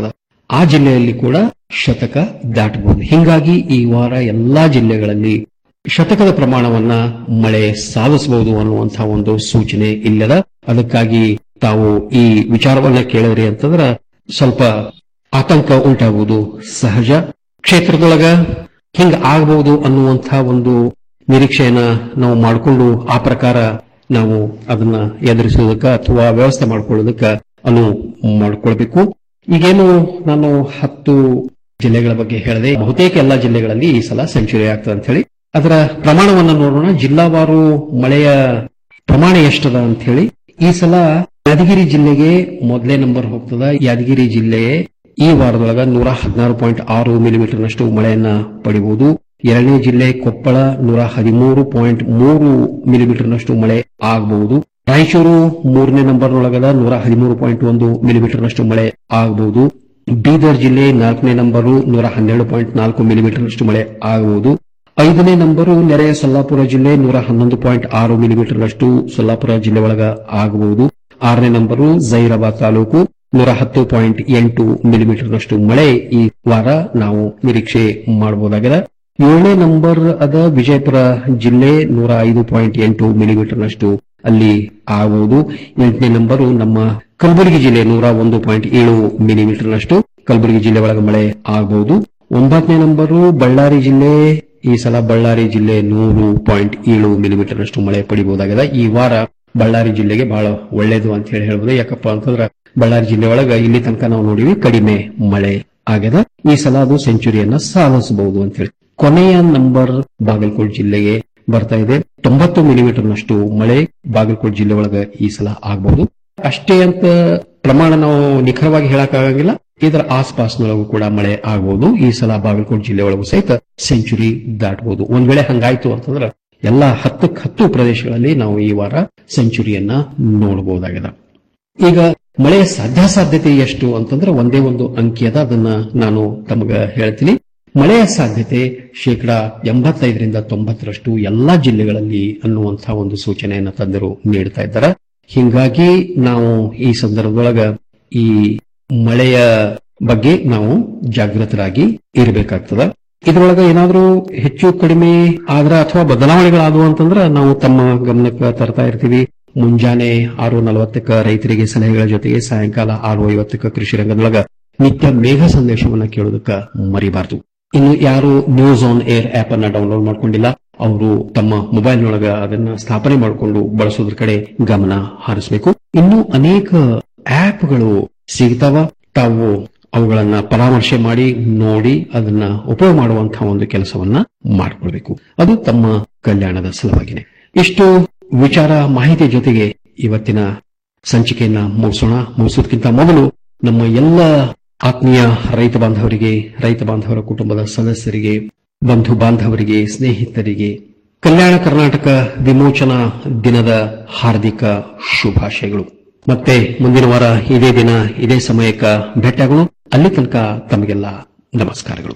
ಆ ಜಿಲ್ಲೆಯಲ್ಲಿ ಕೂಡ ಶತಕ ದಾಟಬಹುದು ಹಿಂಗಾಗಿ ಈ ವಾರ ಎಲ್ಲಾ ಜಿಲ್ಲೆಗಳಲ್ಲಿ ಶತಕದ ಪ್ರಮಾಣವನ್ನ ಮಳೆ ಸಾಧಿಸಬಹುದು ಅನ್ನುವಂತಹ ಒಂದು ಸೂಚನೆ ಇಲ್ಲದ ಅದಕ್ಕಾಗಿ ತಾವು ಈ ವಿಚಾರವನ್ನ ಕೇಳಿದ್ರಿ ಅಂತಂದ್ರ ಸ್ವಲ್ಪ ಆತಂಕ ಉಂಟಾಗುವುದು ಸಹಜ ಕ್ಷೇತ್ರದೊಳಗ ಹಿಂಗ ಆಗಬಹುದು ಅನ್ನುವಂತಹ ಒಂದು ನಿರೀಕ್ಷೆಯನ್ನ ನಾವು ಮಾಡಿಕೊಂಡು ಆ ಪ್ರಕಾರ ನಾವು ಅದನ್ನ ಎದುರಿಸೋದಕ್ಕ ಅಥವಾ ವ್ಯವಸ್ಥೆ ಮಾಡ್ಕೊಳ್ಳೋದಕ್ಕ ಅನು ಮಾಡ್ಕೊಳ್ಬೇಕು ಈಗೇನು ನಾನು ಹತ್ತು ಜಿಲ್ಲೆಗಳ ಬಗ್ಗೆ ಹೇಳಿದೆ ಬಹುತೇಕ ಎಲ್ಲಾ ಜಿಲ್ಲೆಗಳಲ್ಲಿ ಈ ಸಲ ಸೆಂಚುರಿ ಆಗ್ತದೆ ಅಂತ ಹೇಳಿ ಅದರ ಪ್ರಮಾಣವನ್ನ ನೋಡೋಣ ಜಿಲ್ಲಾವಾರು ಮಳೆಯ ಪ್ರಮಾಣ ಎಷ್ಟದ ಅಂತ ಹೇಳಿ ಈ ಸಲ ಯಾದಗಿರಿ ಜಿಲ್ಲೆಗೆ ಮೊದಲೇ ನಂಬರ್ ಹೋಗ್ತದ ಯಾದಗಿರಿ ಜಿಲ್ಲೆ ಈ ವಾರದೊಳಗ ನೂರ ಹದಿನಾರು ಪಾಯಿಂಟ್ ಆರು ಮಿಲಿಮೀಟರ್ನಷ್ಟು ಮಳೆಯನ್ನ ಪಡಿಬಹುದು ಎರಡನೇ ಜಿಲ್ಲೆ ಕೊಪ್ಪಳ ನೂರ ಹದಿಮೂರು ಪಾಯಿಂಟ್ ಮೂರು ಮಿಲಿಮೀಟರ್ನಷ್ಟು ಮಳೆ ಆಗಬಹುದು ರಾಯಚೂರು ಮೂರನೇ ನಂಬರ್ನೊಳಗದ ನೂರ ಹದಿಮೂರು ಪಾಯಿಂಟ್ ಒಂದು ಮಿಲಿಮೀಟರ್ನಷ್ಟು ಮಳೆ ಆಗಬಹುದು ಬೀದರ್ ಜಿಲ್ಲೆ ನಾಲ್ಕನೇ ನಂಬರು ನೂರ ಹನ್ನೆರಡು ಪಾಯಿಂಟ್ ನಾಲ್ಕು ಮಿಲಿಮೀಟರ್ನಷ್ಟು ಮಳೆ ಆಗಬಹುದು ಐದನೇ ನಂಬರು ನೆರೆಯ ಸೊಲ್ಲಾಪುರ ಜಿಲ್ಲೆ ನೂರ ಹನ್ನೊಂದು ಪಾಯಿಂಟ್ ಆರು ಮಿಲಿಮೀಟರ್ನಷ್ಟು ಸೊಲ್ಲಾಪುರ ಜಿಲ್ಲೆ ಒಳಗ ಆಗಬಹುದು ಆರನೇ ನಂಬರು ಜೈರಾಬಾದ್ ತಾಲೂಕು ನೂರ ಹತ್ತು ಪಾಯಿಂಟ್ ಎಂಟು ಮಿಲಿಮೀಟರ್ನಷ್ಟು ಮಳೆ ಈ ವಾರ ನಾವು ನಿರೀಕ್ಷೆ ಮಾಡಬಹುದಾಗಿದೆ ಏಳನೇ ನಂಬರ್ ಅದ ವಿಜಯಪುರ ಜಿಲ್ಲೆ ನೂರ ಐದು ಪಾಯಿಂಟ್ ಎಂಟು ಮಿಲಿಮೀಟರ್ನಷ್ಟು ಅಲ್ಲಿ ಆಗಬಹುದು ಎಂಟನೇ ನಂಬರು ನಮ್ಮ ಕಲಬುರಗಿ ಜಿಲ್ಲೆ ನೂರ ಒಂದು ಪಾಯಿಂಟ್ ಏಳು ಮಿಲಿಮೀಟರ್ನಷ್ಟು ಕಲಬುರಗಿ ಜಿಲ್ಲೆ ಒಳಗೆ ಮಳೆ ಆಗಬಹುದು ಒಂಬತ್ತನೇ ನಂಬರು ಬಳ್ಳಾರಿ ಜಿಲ್ಲೆ ಈ ಸಲ ಬಳ್ಳಾರಿ ಜಿಲ್ಲೆ ನೂರು ಪಾಯಿಂಟ್ ಏಳು ಮಿಲಿಮೀಟರ್ನಷ್ಟು ಮಳೆ ಪಡಿಬಹುದಾಗಿದೆ ಈ ವಾರ ಬಳ್ಳಾರಿ ಜಿಲ್ಲೆಗೆ ಬಹಳ ಒಳ್ಳೇದು ಅಂತ ಹೇಳಿ ಹೇಳ್ಬೋದು ಯಾಕಪ್ಪ ಅಂತಂದ್ರೆ ಬಳ್ಳಾರಿ ಜಿಲ್ಲೆ ಒಳಗ ಇಲ್ಲಿ ತನಕ ನಾವು ನೋಡಿವಿ ಕಡಿಮೆ ಮಳೆ ಆಗ್ಯದ ಈ ಸಲ ಅದು ಸೆಂಚುರಿಯನ್ನ ಸಾಧಿಸಬಹುದು ಅಂತ ಹೇಳಿ ಕೊನೆಯ ನಂಬರ್ ಬಾಗಲಕೋಟ್ ಜಿಲ್ಲೆಗೆ ಬರ್ತಾ ಇದೆ ತೊಂಬತ್ತು ಮಿಲಿಮೀಟರ್ನಷ್ಟು ಮಳೆ ಬಾಗಲಕೋಟ್ ಜಿಲ್ಲೆ ಒಳಗ ಈ ಸಲ ಆಗಬಹುದು ಅಷ್ಟೇ ಅಂತ ಪ್ರಮಾಣ ನಾವು ನಿಖರವಾಗಿ ಹೇಳಕ್ಕಾಗಂಗಿಲ್ಲ ಇದರ ಆಸ್ಪಾಸ್ನೊಳಗೂ ಕೂಡ ಮಳೆ ಆಗಬಹುದು ಈ ಸಲ ಬಾಗಲಕೋಟ್ ಜಿಲ್ಲೆ ಒಳಗೂ ಸಹಿತ ಸೆಂಚುರಿ ದಾಟಬಹುದು ಒಂದ್ ವೇಳೆ ಹಂಗಾಯ್ತು ಅಂತಂದ್ರೆ ಎಲ್ಲಾ ಹತ್ತಕ್ಕೆ ಹತ್ತು ಪ್ರದೇಶಗಳಲ್ಲಿ ನಾವು ಈ ವಾರ ಸೆಂಚುರಿಯನ್ನ ನೋಡಬಹುದಾಗಿದೆ ಈಗ ಮಳೆಯ ಸಾಧ್ಯಾಸಾಧ್ಯತೆ ಎಷ್ಟು ಅಂತಂದ್ರೆ ಒಂದೇ ಒಂದು ಅಂಕಿ ಅದ ಅದನ್ನ ನಾನು ತಮಗ ಹೇಳ್ತೀನಿ ಮಳೆಯ ಸಾಧ್ಯತೆ ಶೇಕಡಾ ಎಂಬತ್ತೈದರಿಂದ ತೊಂಬತ್ತರಷ್ಟು ಎಲ್ಲಾ ಜಿಲ್ಲೆಗಳಲ್ಲಿ ಅನ್ನುವಂತಹ ಒಂದು ಸೂಚನೆಯನ್ನ ತಜ್ಞರು ನೀಡ್ತಾ ಇದ್ದಾರೆ ಹಿಂಗಾಗಿ ನಾವು ಈ ಸಂದರ್ಭದೊಳಗ ಈ ಮಳೆಯ ಬಗ್ಗೆ ನಾವು ಜಾಗೃತರಾಗಿ ಇರಬೇಕಾಗ್ತದ ಇದ್ರೊಳಗ ಏನಾದ್ರೂ ಹೆಚ್ಚು ಕಡಿಮೆ ಆದ್ರ ಅಥವಾ ಬದಲಾವಣೆಗಳಾದವು ಅಂತಂದ್ರ ನಾವು ತಮ್ಮ ಗಮನಕ್ಕೆ ತರ್ತಾ ಇರ್ತೀವಿ ಮುಂಜಾನೆ ಆರು ನಲವತ್ತಕ್ಕ ರೈತರಿಗೆ ಸಲಹೆಗಳ ಜೊತೆಗೆ ಸಾಯಂಕಾಲ ಆರು ಐವತ್ತಕ್ಕ ಕೃಷಿ ರಂಗದೊಳಗ ನಿತ್ಯ ಮೇಘ ಸಂದೇಶವನ್ನ ಕೇಳೋದಕ್ಕ ಮರಿಬಾರದು ಇನ್ನು ಯಾರು ನ್ಯೂಸ್ ಆನ್ ಏರ್ ಆಪ್ ಅನ್ನ ಡೌನ್ಲೋಡ್ ಮಾಡ್ಕೊಂಡಿಲ್ಲ ಅವರು ತಮ್ಮ ಮೊಬೈಲ್ನೊಳಗ ಅದನ್ನ ಸ್ಥಾಪನೆ ಮಾಡಿಕೊಂಡು ಬಳಸೋದ್ರ ಕಡೆ ಗಮನ ಹರಿಸಬೇಕು ಇನ್ನು ಅನೇಕ ಆಪ್ಗಳು ಸಿಗ್ತಾವ ತಾವು ಅವುಗಳನ್ನ ಪರಾಮರ್ಶೆ ಮಾಡಿ ನೋಡಿ ಅದನ್ನ ಉಪಯೋಗ ಮಾಡುವಂತಹ ಒಂದು ಕೆಲಸವನ್ನ ಮಾಡಿಕೊಳ್ಬೇಕು ಅದು ತಮ್ಮ ಕಲ್ಯಾಣದ ಸಲುವಾಗಿನೇ ಇಷ್ಟು ವಿಚಾರ ಮಾಹಿತಿ ಜೊತೆಗೆ ಇವತ್ತಿನ ಸಂಚಿಕೆಯನ್ನ ಮುಗಿಸೋಣ ಮುಗಿಸೋದಕ್ಕಿಂತ ಮೊದಲು ನಮ್ಮ ಎಲ್ಲ ಆತ್ಮೀಯ ರೈತ ಬಾಂಧವರಿಗೆ ರೈತ ಬಾಂಧವರ ಕುಟುಂಬದ ಸದಸ್ಯರಿಗೆ ಬಂಧು ಬಾಂಧವರಿಗೆ ಸ್ನೇಹಿತರಿಗೆ ಕಲ್ಯಾಣ ಕರ್ನಾಟಕ ವಿಮೋಚನಾ ದಿನದ ಹಾರ್ದಿಕ ಶುಭಾಶಯಗಳು ಮತ್ತೆ ಮುಂದಿನ ವಾರ ಇದೇ ದಿನ ಇದೇ ಸಮಯಕ್ಕ ಭೇಟಿಯಾಗೋಣ ಅಲ್ಲಿ ತನಕ ತಮಗೆಲ್ಲ ನಮಸ್ಕಾರಗಳು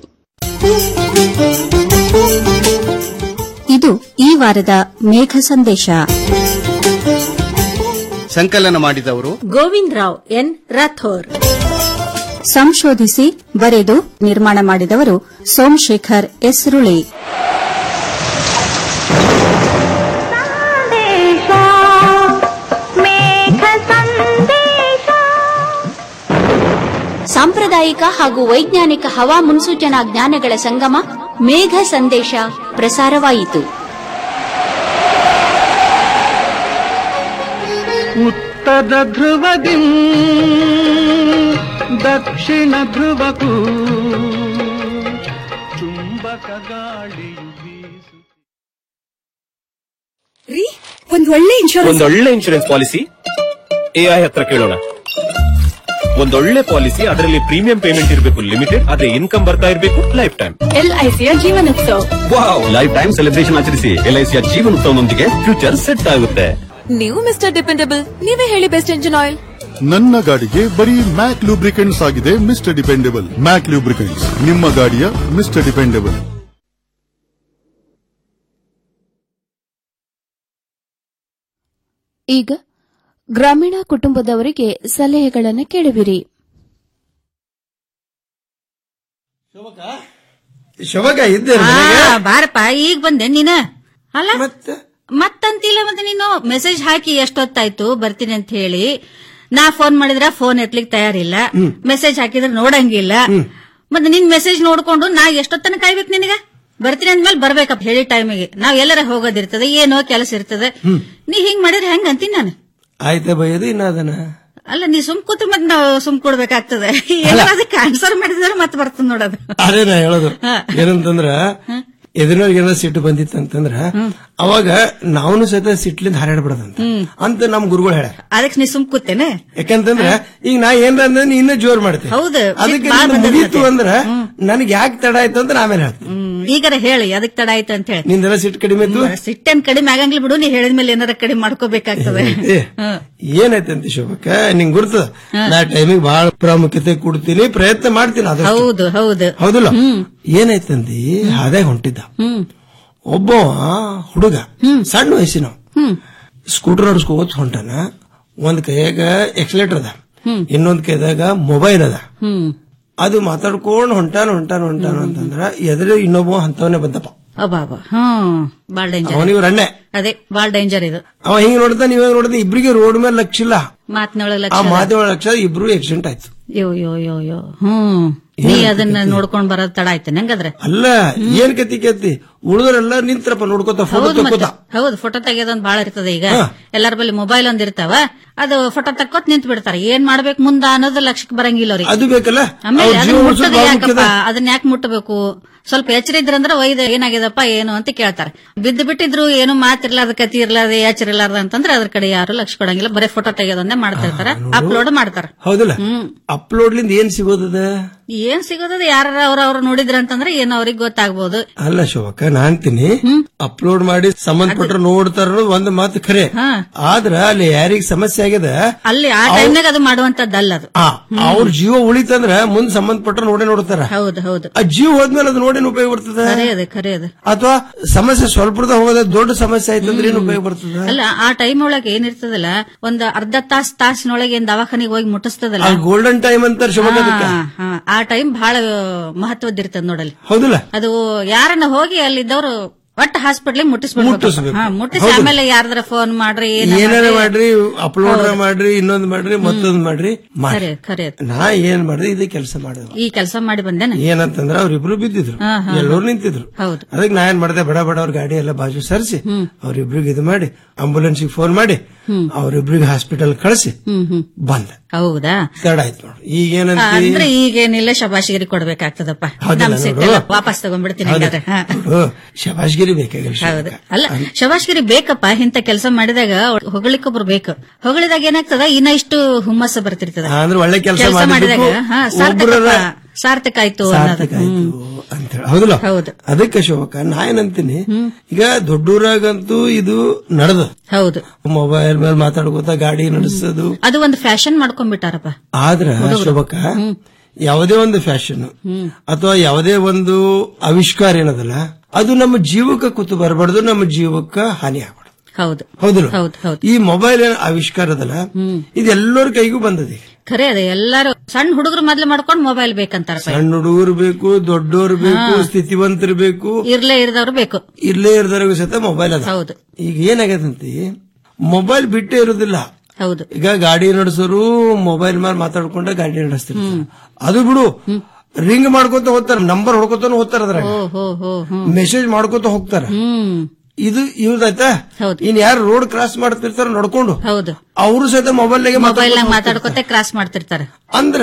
ಇದು ಈ ವಾರದ ಮೇಘ ಸಂದೇಶ ಸಂಕಲನ ಮಾಡಿದವರು ಗೋವಿಂದ್ ರಾವ್ ಎನ್ ರಾಥೋರ್ ಸಂಶೋಧಿಸಿ ಬರೆದು ನಿರ್ಮಾಣ ಮಾಡಿದವರು ಸೋಮಶೇಖರ್ ಎಸ್ರುಳಿ ಸಾಂಪ್ರದಾಯಿಕ ಹಾಗೂ ವೈಜ್ಞಾನಿಕ ಹವಾ ಮುನ್ಸೂಚನಾ ಜ್ಞಾನಗಳ ಸಂಗಮ ಮೇಘ ಸಂದೇಶ ಪ್ರಸಾರವಾಯಿತು ಉತ್ತರ ಧ್ರುವದಿ ದಕ್ಷಿಣ ಧ್ರುವಕ್ಕೂ ಚುಂಬಕ ಗಾಳಿಯು ಬೀಸು ರೀ ಒಂದ್ ಒಳ್ಳೆ ಇನ್ಶೂರೆನ್ಸ್ ಒಂದೊಳ್ಳೆ ಇನ್ಶೂರೆನ್ಸ್ ಪಾಲಿಸಿ ಎಐ ಹತ್ರ ಕೇಳೋಣ ಒಂದೊಳ್ಳೆ ಪಾಲಿಸಿ ಅದರಲ್ಲಿ ಪ್ರೀಮಿಯಂ ಪೇಮೆಂಟ್ ಇರಬೇಕು ಲಿಮಿಟೆಡ್ ಅದೇ ಇನ್ಕಮ್ ಬರ್ತಾ ಇರಬೇಕು ಲೈಫ್ ಟೈಮ್ ಎಲ್ಐಸಿಯ Jeevanotsav wow lifetime celebration ಆಚರಿಸಿ ಎಲ್ಐಸಿಯ ಜೀವನೋತ್ಸವನೊಂದಿಗೆ ಫ್ಯೂಚರ್ ಸೆಟ್ ಆಗುತ್ತೆ ನೀವು ಮಿಸ್ಟರ್ ಡಿಪೆಂಡಬಲ್ ನೀವೇ ಹೇಳಿ ಬೆಸ್ಟ್ ಇಂಜಿನ್ ಆಯಿಲ್ ನನ್ನ ಗಾಡಿಗೆ ಬರೀ ಮ್ಯಾಕ್ ಲೂಬ್ರಿಕೆಂಟ್ಸ್ ಆಗಿದೆ ಮಿಸ್ಟರ್ ಡಿಪೆಂಡೆಬಲ್ ಮ್ಯಾಕ್ ಲೂಬ್ರಿಕೆಂಟ್ಸ್ ನಿಮ್ಮ ಗಾಡಿಯ ಮಿಸ್ಟರ್ ಡಿಪೆಂಡೆಬಲ್ ಈಗ ಗ್ರಾಮೀಣ ಕುಟುಂಬದವರಿಗೆ ಸಲಹೆಗಳನ್ನು ಕೇಳುವಿರಿ ಶೋಭಕ ಇದ್ದೆ ಆ, ಬಾರಪ್ಪ ಈಗ ಬಂದೆ ನೀನ ಅಲ್ಲ ಮತ್ತಂತಿಲ್ಲ ಮತ್ತೆ ನೀನು ಮೆಸೇಜ್ ಹಾಕಿ ಎಷ್ಟೊತ್ತಾಯ್ತು ಬರ್ತೀನಿ ಅಂತ ಹೇಳಿ ನಾ ಫೋನ್ ಮಾಡಿದ್ರ ಫೋನ್ ಎತ್ಲಿಕ್ ತಯಾರಿಲ್ಲ ಮೆಸೇಜ್ ಹಾಕಿದ್ರೆ ನೋಡಂಗಿಲ್ಲ ಮತ್ತೆ ನಿನ್ ಮೆಸೇಜ್ ನೋಡ್ಕೊಂಡು ನಾ ಎಷ್ಟೊತ್ತನ ಕಾಯ್ಬೇಕು ನಿನಗ ಬರ್ತೀನಿ ಅಂದ್ಮೇಲೆ ಬರ್ಬೇಕಪ್ಪ ಹೇಳಿ ಟೈಮಿಗೆ ನಾವ್ ಎಲ್ಲರ ಹೋಗೋದಿರ್ತದೆ ಏನೋ ಕೆಲಸ ಇರ್ತದೆ ನೀ ಹಿಂಗ್ ಮಾಡಿದ್ರೆ ಹೆಂಗ್ ಅಂತೀನಿ ನಾನು ಆಯ್ತಾ ಬೈಯೋದು ಇನ್ನ ಅದನ್ನ ಅಲ್ಲ ನೀ ಸುಮ್ ಕೂತು ಮತ್ ನಾವು ಸುಮ್ ಕೊಡ್ಬೇಕಾಗ್ತದೆ ಎಲ್ಲ ಅದಕ್ಕೆ ಆನ್ಸರ್ ಮಾಡಿದ್ರೆ ಮತ್ತೆ ಬರ್ತದೆ ನೋಡೋದು ಅದೇ ನಾ ಹೇಳೋದು ಏನಂತಂದ್ರ ಎದುರಿನವ್ರಿಗೆ ಏನೋ ಸಿಟ್ಟು ಬಂದಿತ್ತು ಅಂತಂದ್ರ ಅವಾಗ ನಾವು ಸಹಿತ ಸಿಟ್ಲಿಂದ ಹಾರಾಡ್ಬಿಡದಂತ ಅಂತ ನಮ್ ಗುರುಗಳು ಹೇಳ ಅದಕ್ಕೆ ನೀ ಸುಮ್ ಕೂತೇನೆ ಯಾಕಂತಂದ್ರ ಈಗ ನಾ ಏನ್ರ ಅಂದ್ರೆ ನೀ ಇನ್ನೂ ಜೋರ್ ಮಾಡ್ತೀನಿ ಹೌದು. ಅದಕ್ಕೆ ಸಿಟ್ ಬಾಳ್ ನಿಂದು ಬಂದೈತೆ. ಮುಗೀತು ಅಂದ್ರ ನನಗೆ ಯಾಕೆ ತಡ ಆಯ್ತು ಅಂತ ನಾ ಆಮೇಲೆ ಹೇಳ್ತೀನಿ ಈಗಾರ ಹೇಳಿ ಅದಕ್ಕೆ ತಡ ಆಯ್ತು ಅಂತ ಹೇಳಿ ನಿಂದೆಲ್ಲ ಸಿಟ್ಟು ಕಡಿಮೆ ಇತ್ತು ಸಿಟ್ಟೇನ್ ಕಡಿಮೆ ಆಗಂಗಿಲ್ಲ ಬಿಡು ನೀ ಹೇಳಿದ್ಮೇಲೆ ಏನಾರ ಕಡಿಮೆ ಮಾಡ್ಕೋಬೇಕಾಗ್ತದೆ ಏ, ಏನೈತಂತ ಶೋಭಕ್ಕ ನಿಂಗ್ ಗುರ್ತದ ನಾ ಟೈಮಿಗೆ ಬಹಳ ಪ್ರಾಮುಖ್ಯತೆ ಕೊಡ್ತೀನಿ ಪ್ರಯತ್ನ ಮಾಡ್ತೀನಿ ಅದು ಹೌದು ಹೌದು ಹೌದಲ್ಲ ಏನೈತಂದಿ ಅದೇ ಹೊಂಟಿದ್ದ ಒಬ್ಬ ಹುಡುಗ ಸಣ್ಣ ವಯಸ್ಸಿನ ಸ್ಕೂಟರ್ ನಡ್ಸ್ಕೋತ್ ಹೊಂಟಾನ ಒಂದ್ ಕೈಯಾಗ ಎಕ್ಸಲೇಟರ್ ಅದ ಇನ್ನೊಂದ್ ಕೈದಾಗ ಮೊಬೈಲ್ ಅದ ಹ್ಮ್ ಅದು ಮಾತಾಡ್ಕೊಂಡ್ ಹೊಂಟಾನ ಹೊಂಟಾನ ಹೊಂಟಾನ ಅಂತಂದ್ರ ಎದುರು ಇನ್ನೊಬ್ಬ ಅಂತವನೇ ಬಂದಪ್ಪ ಅಬಾಬಾ ಹ್ಮ್ ಬಾಳ್ ಡೇಂಜರ್ ಅವನಿಗೆ ರಣ್ಣೆ ಅದೇ ಬಾಳ್ ಡೇಂಜರ್ ಇದು ಅವ ಹಿಂಗ್ ನೋಡ್ತಾ ನೀವ್ ನೋಡಿದ್ರೆ ಇಬ್ರಿಗೆ ರೋಡ್ ಮೇಲೆ ಲಕ್ಷ ಇಲ್ಲ ಮಾತಿನೊಳಗೆ ಆ ಲಕ್ಷ ಮಾತಿನ ಲಕ್ಷ ಇಬ್ರು ಆಕ್ಸಿಡೆಂಟ್ ಆಯ್ತು ಯೋ ಯೋ ಯೋ ಯೋ ಹ್ಮ್ ನೀ ಅದನ್ನ ನೋಡ್ಕೊಂಡ್ ಬರೋದ್ ತಡ ಆಯ್ತು ನಂಗಂದ್ರೆ ಅಲ್ಲ ಏನ್ ಕತಿ ಕತಿ ಉಳಿದ್ರೆಲ್ಲ ನಿಂತ್ರಪ್ಪ ನೋಡ್ಕೋತ ಫೋಟೋ ಹೌದು ಮತ್ತೆ ತಕ್ಕೋತ ಹೌದು ಫೋಟೋ ತೆಗೆಯೋದೊಂದ್ ಬಾಳ ಇರ್ತದೆ ಈಗ ಎಲ್ಲರ ಬಳಿ ಮೊಬೈಲ್ ಒಂದ್ ಇರ್ತಾವ ಅದು ಫೋಟೋ ತಕ್ಕೋತ್ ನಿಂತ್ ಬಿಡ್ತಾರ ಏನ್ ಮಾಡ್ಬೇಕು ಮುಂದ ಅನ್ನೋದು ಲಕ್ಷಕ್ಕೆ ಬರಂಗಿಲ್ಲ ಅವ್ರಿಗೆ ಅದು ಬೇಕಲ್ಲ ಆಮೇಲೆ ಅವ್ರ ಅದನ್ನ ಜೀವ ಮುಟ್ಟೋದು ಉಳ್ಸೋದು ಬಹಳ ಯಾಕಪ್ಪ ಮುಖ್ಯದ. ಅದನ್ನ ಯಾಕೆ ಮುಟ್ಟಬೇಕು ಸ್ವಲ್ಪ ಎಚ್ಚರ ಇದ್ರಂದ್ರ ಒಯ್ದ ಏನಾಗ್ಯದಪ್ಪ ಏನು ಅಂತ ಕೇಳ್ತಾರೆ ಬಿದ್ದು ಬಿಟ್ಟಿದ್ರು ಏನು ಮಾತಿರ್ಲಾರ್ದ ಕತಿ ಇರ್ಲಾರ್ದ ಎಚ್ಚರ ಇರ್ಲಾರ್ದ ಅಂತಂದ್ರೆ ಅದ್ರ ಕಡೆ ಯಾರು ಲಕ್ಷ ಕೊಡಂಗಿಲ್ಲ ಬರೀ ಫೋಟೋ ತೆಗೆಯೋದನ್ನೇ ಮಾಡ್ತಾ ಇರ್ತಾರ ಅಪ್ಲೋಡ್ ಮಾಡ್ತಾರ ಹೌದಲ್ಲ ಅಪ್ಲೋಡ್ಲಿಂದ ಏನ್ ಸಿಗೋದದ ಏನ್ ಸಿಗೋದದು ಯಾರ ಅವ್ರ ಅವ್ರು ನೋಡಿದ್ರ ಅಂತಂದ್ರೆ ಏನೋ ಅವ್ರಿಗೆ ಗೊತ್ತಾಗ್ಬೋದು ಅಲ್ಲ ಶೋಭಕ್ಕ ನಾ ಅಂತೀನಿ ಅಪ್ಲೋಡ್ ಮಾಡಿ ಸಂಬಂಧಪಟ್ಟ ನೋಡ್ತಾರ ಒಂದ್ ಮಾತು ಖರೆ ಆದ್ರ ಅಲ್ಲಿ ಯಾರಿಗ್ ಸಮಸ್ಯೆ ಆಗ್ಯದ ಅಲ್ಲಿ ಆ ಟೈಮ್ನಾಗ ಅದು ಮಾಡುವಂತದ್ದಲ್ಲ ಅದು ಆ, ಅವ್ರ ಜೀವ ಉಳಿತಂದ್ರ ಮುಂದ್ ಸಂಬಂಧಪಟ್ಟ ನೋಡೇ ನೋಡ್ತಾರ ಹೌದು ಹೌದು ಆ ಜೀವ ಹೋದ್ಮೇಲೆ ಅದು ನೋಡೇನ್ ಉಪಯೋಗ ಬರ್ತದ ಖರೆ ಅದೇ ಖರೆ ಅದ ಅಥವಾ ಸಮಸ್ಯೆ ಸ್ವಲ್ಪದ ಹೋಗೋದ ದೊಡ್ಡ ಸಮಸ್ಯೆ ಆಯ್ತಂದ್ರೆ ಏನ್ ಉಪಯೋಗ ಬರ್ತದ ಅಲ್ಲ ಆ ಟೈಮ್ ಒಳಗೆ ಏನಿರ್ತದಲ್ಲ ಒಂದ್ ಅರ್ಧ ತಾಸ್ ತಾಸಿನೊಳಗೆ ಏನ್ ದವಾಖಾನಿಗೆ ಹೋಗಿ ಮುಟ್ಟಿಸ್ತದಲ್ಲ ಗೋಲ್ಡನ್ ಟೈಮ್ ಅಂತಾರೆ ಶೋಭಕ್ಕ ಅದಕ್ಕೆ. ಹಾ, ಹಾ. ಆ ಟೈಮ್ ಬಹಳ ಮಹತ್ವದ್ದಿರ್ತದ ನೋಡಲ್ಲಿ ಹೌದಲ್ಲ ಅದು ಯಾರನ್ನ ಹೋಗಿ ಅಲ್ಲಿದ್ದವರು ಒಟ್ಟು ಹಾಸ್ಪಿಟ್ಲಿಗೆ ಮುಟ್ಟಿಸ್ಬಿಡ್ಬೇಕು ಮುಟ್ಟಿಸ್ಬೇಕು. ಹಾ, ಮುಟ್ಟಿಸಿ ಹೌದು. ಆಮೇಲೆ ಯಾರ್ದಾರ ಫೋನ್ ಮಾಡ್ರಿ ಏನಾರ ಏನಾರ ಮಾಡ್ರಿ. ಮಾಡ್ರಿ ಅಪ್ಲೋಡ್ ಹೌದು. ಮಾಡ್ರಿ ಇನ್ನೊಂದ್ ಮಾಡ್ರಿ ಮತ್ತೊಂದ್ ಮಾಡ್ರಿ ಮಾಡ್ರಿ ಖರೆ ಖರೆ ಅದು. ನಾ ಏನ್ ಮಾಡ್ದೆ ಇದೇ ಕೆಲಸ ಮಾಡಿದೆ ಈ ಕೆಲಸ ಮಾಡಿ ಬಂದೇನ ಏನಂತಂದ್ರ ಅವ್ರಿಬ್ರು ಬಿದ್ದಿದ್ರು ಹಾ, ಹಾ, ಎಲ್ಲರೂ ನಿಂತಿದ್ರು ಹೌದು ಅದಕ್ಕೆ ನಾ ಏನ್ ಮಾಡಿದೆ ಬಡ ಬಡ ಅವ್ರ ಗಾಡಿ ಎಲ್ಲ ಬಾಜು ಸರಿಸಿ ಅವ್ರಿಬ್ರಿಗೆ ಇದು ಮಾಡಿ ಆಂಬುಲೆನ್ಸ್ ಫೋನ್ ಮಾಡಿ ಅವ್ರಿಬ್ರಿಗೆ ಹಾಸ್ಪಿಟಲ್ ಕಳಿಸಿ ಹ್ಮ್ ಹ್ಮ್ ಬಂದೆ ಹೌದಾ ತಡ ಆಯ್ತು ನೋಡು ಈಗ ಏನಂತ ಅಂದ್ರೆ ಈಗೇನಿಲ್ಲ ಶಬಾಶಿಗಿರಿ ಕೊಡ್ಬೇಕಾಗ್ತದಪ್ಪ ಹೌದಲ್ಲ ನಮ್ ಸಿಟ್ಟೆಲ್ಲ ನೋಡು. ವಾಪಸ್ ತಗೊಂಡ್ಬಿಡ್ತೀನಿ ಹಂಗಾದ್ರೆ ಹಾ. ಶಬಾಷ್ಗಿರಿ ಬೇಕಾಗಿಲ್ಲ ಹೌದು ಅಲ್ಲ ಶಬಾಷ್ಗಿರಿ ಬೇಕಪ್ಪ ಇಂತ ಕೆಲಸ ಮಾಡಿದಾಗ ಹೊಗಳಿಕೊಬ್ರು ಬೇಕು ಹೊಗಳಿದಾಗ ಏನಾಗ್ತದ ಇನ್ನ ಇಷ್ಟು ಹುಮ್ಮಸ್ಸು ಬರ್ತಿರ್ತದ ಹಾ, ಅಂದ್ರೆ ಒಳ್ಳೆ ಕೆಲ್ಸ ಕೆಲ್ಸ ಮಾಡಿದ್ದಕ್ಕೂ ಮಾಡಿದಾಗ ಹಾ, ಸಾರ್ಥಕಪ್ಪ, ಒಬ್ರರ- ಸಾರ್ಥಕ ಆಯ್ತು ಅನ್ನೋದು ಸಾರ್ಥಕ ಆಯ್ತು ಅಂತ ಹೇಳಿ ಹೌದಲ್ಲ ಹೌದು ಅದಕ್ಕೆ ಶೋಭಕ್ಕ ನಾ ಏನಂತೀನಿ ಈಗ ದೊಡ್ಡೂರಾಗಂತೂ ಇದು ನಡೆದ ಹೌದು ಮೊಬೈಲ್ ಮೇಲೆ ಮಾತಾಡ್ಕೋತ ಗಾಡಿ ನಡೆಸೋದು ಅದು ಒಂದು ಫ್ಯಾಷನ್ ಮಾಡ್ಕೊಂಡ್ಬಿಟ್ಟಾರಪ್ಪ ಆದ್ರ ಹುಡುಗ್ರು. ಶೋಭಕ್ಕ ಯಾವುದೇ ಒಂದು ಫ್ಯಾಷನ್ ಅಥವಾ ಯಾವುದೇ ಒಂದು ಆವಿಷ್ಕಾರ ಏನದಲ್ಲ ಅದು ನಮ್ಮ ಜೀವಕ್ಕೆ ಕೂತು ಬರಬಾರ್ದು ನಮ್ಮ ಜೀವಕ್ಕೆ ಹಾನಿ ಆಗಬಾರ್ದು ಹೌದು ಹೌದಲ್ಲ ಹೌದು ಹೌದು ಈ ಮೊಬೈಲ್ ಏನ್ ಆವಿಷ್ಕಾರ ಅದಲ್ಲ ಇದು ಎಲ್ಲರ ಕೈಗೂ ಬಂದದೆ ಖರೆ ಅದೇ ಎಲ್ಲಾರು ಸಣ್ಣ ಹುಡುಗರು ಮೊದ್ಲು ಮಾಡ್ಕೊಂಡು ಮೊಬೈಲ್ ಬೇಕಂತಾರಪ್ಪ ಸಣ್ಣ ಹುಡುಗರು ಬೇಕು ದೊಡ್ಡೋರು ಬೇಕು ಸ್ಥಿತಿವಂತರು ಬೇಕು ಇರ್ಲೇ ಇರ್ದವ್ರು ಬೇಕು ಇಲ್ಲೇ ಇರ್ದವ್ರಿಗೂ ಸಹಿತ ಮೊಬೈಲ್ ಅದ ಹೌದು ಈಗ ಏನಾಗದಂತಿ ಮೊಬೈಲ್ ಬಿಟ್ಟೇ ಇರುದಿಲ್ಲ ಹೌದು ಈಗ ಗಾಡಿ ನಡೆಸೋರು ಮೊಬೈಲ್ ಮೇಲೆ ಮಾತಾಡ್ಕೊಂಡ ಗಾಡಿ ನಡೆಸ್ತಿರ್ತಾರೆ ಅದು ಬಿಡು ರಿಂಗ್ ಮಾಡ್ಕೊತ ಹೋಗ್ತಾರ ನಂಬರ್ ಹೊಡ್ಕೊತಾನು ಹೋಗ್ತಾರ ಅದ್ರಾಗ ಹೋ ಹೋ ಹೋ ಹ್ಮ್ ಮೆಸೇಜ್ ಮಾಡ್ಕೊತ ಹೋಗ್ತಾರ ಹ್ಮ್ ಇದು ಇವ್ರದಾಯ್ತಾ ಇನ್ ಯಾರು ರೋಡ್ ಕ್ರಾಸ್ ಮಾಡ್ತಿರ್ತಾರ ನಡ್ಕೊಂಡು ಹೌದು ಅವರು ಸಹಿತ ಮೊಬೈಲ್ ಮೊಬೈಲ್ ನಾಗ ಮಾತಾಡ್ಕೊತೆ ಕ್ರಾಸ್ ಮಾಡ್ತಿರ್ತಾರೆ ಅಂದ್ರ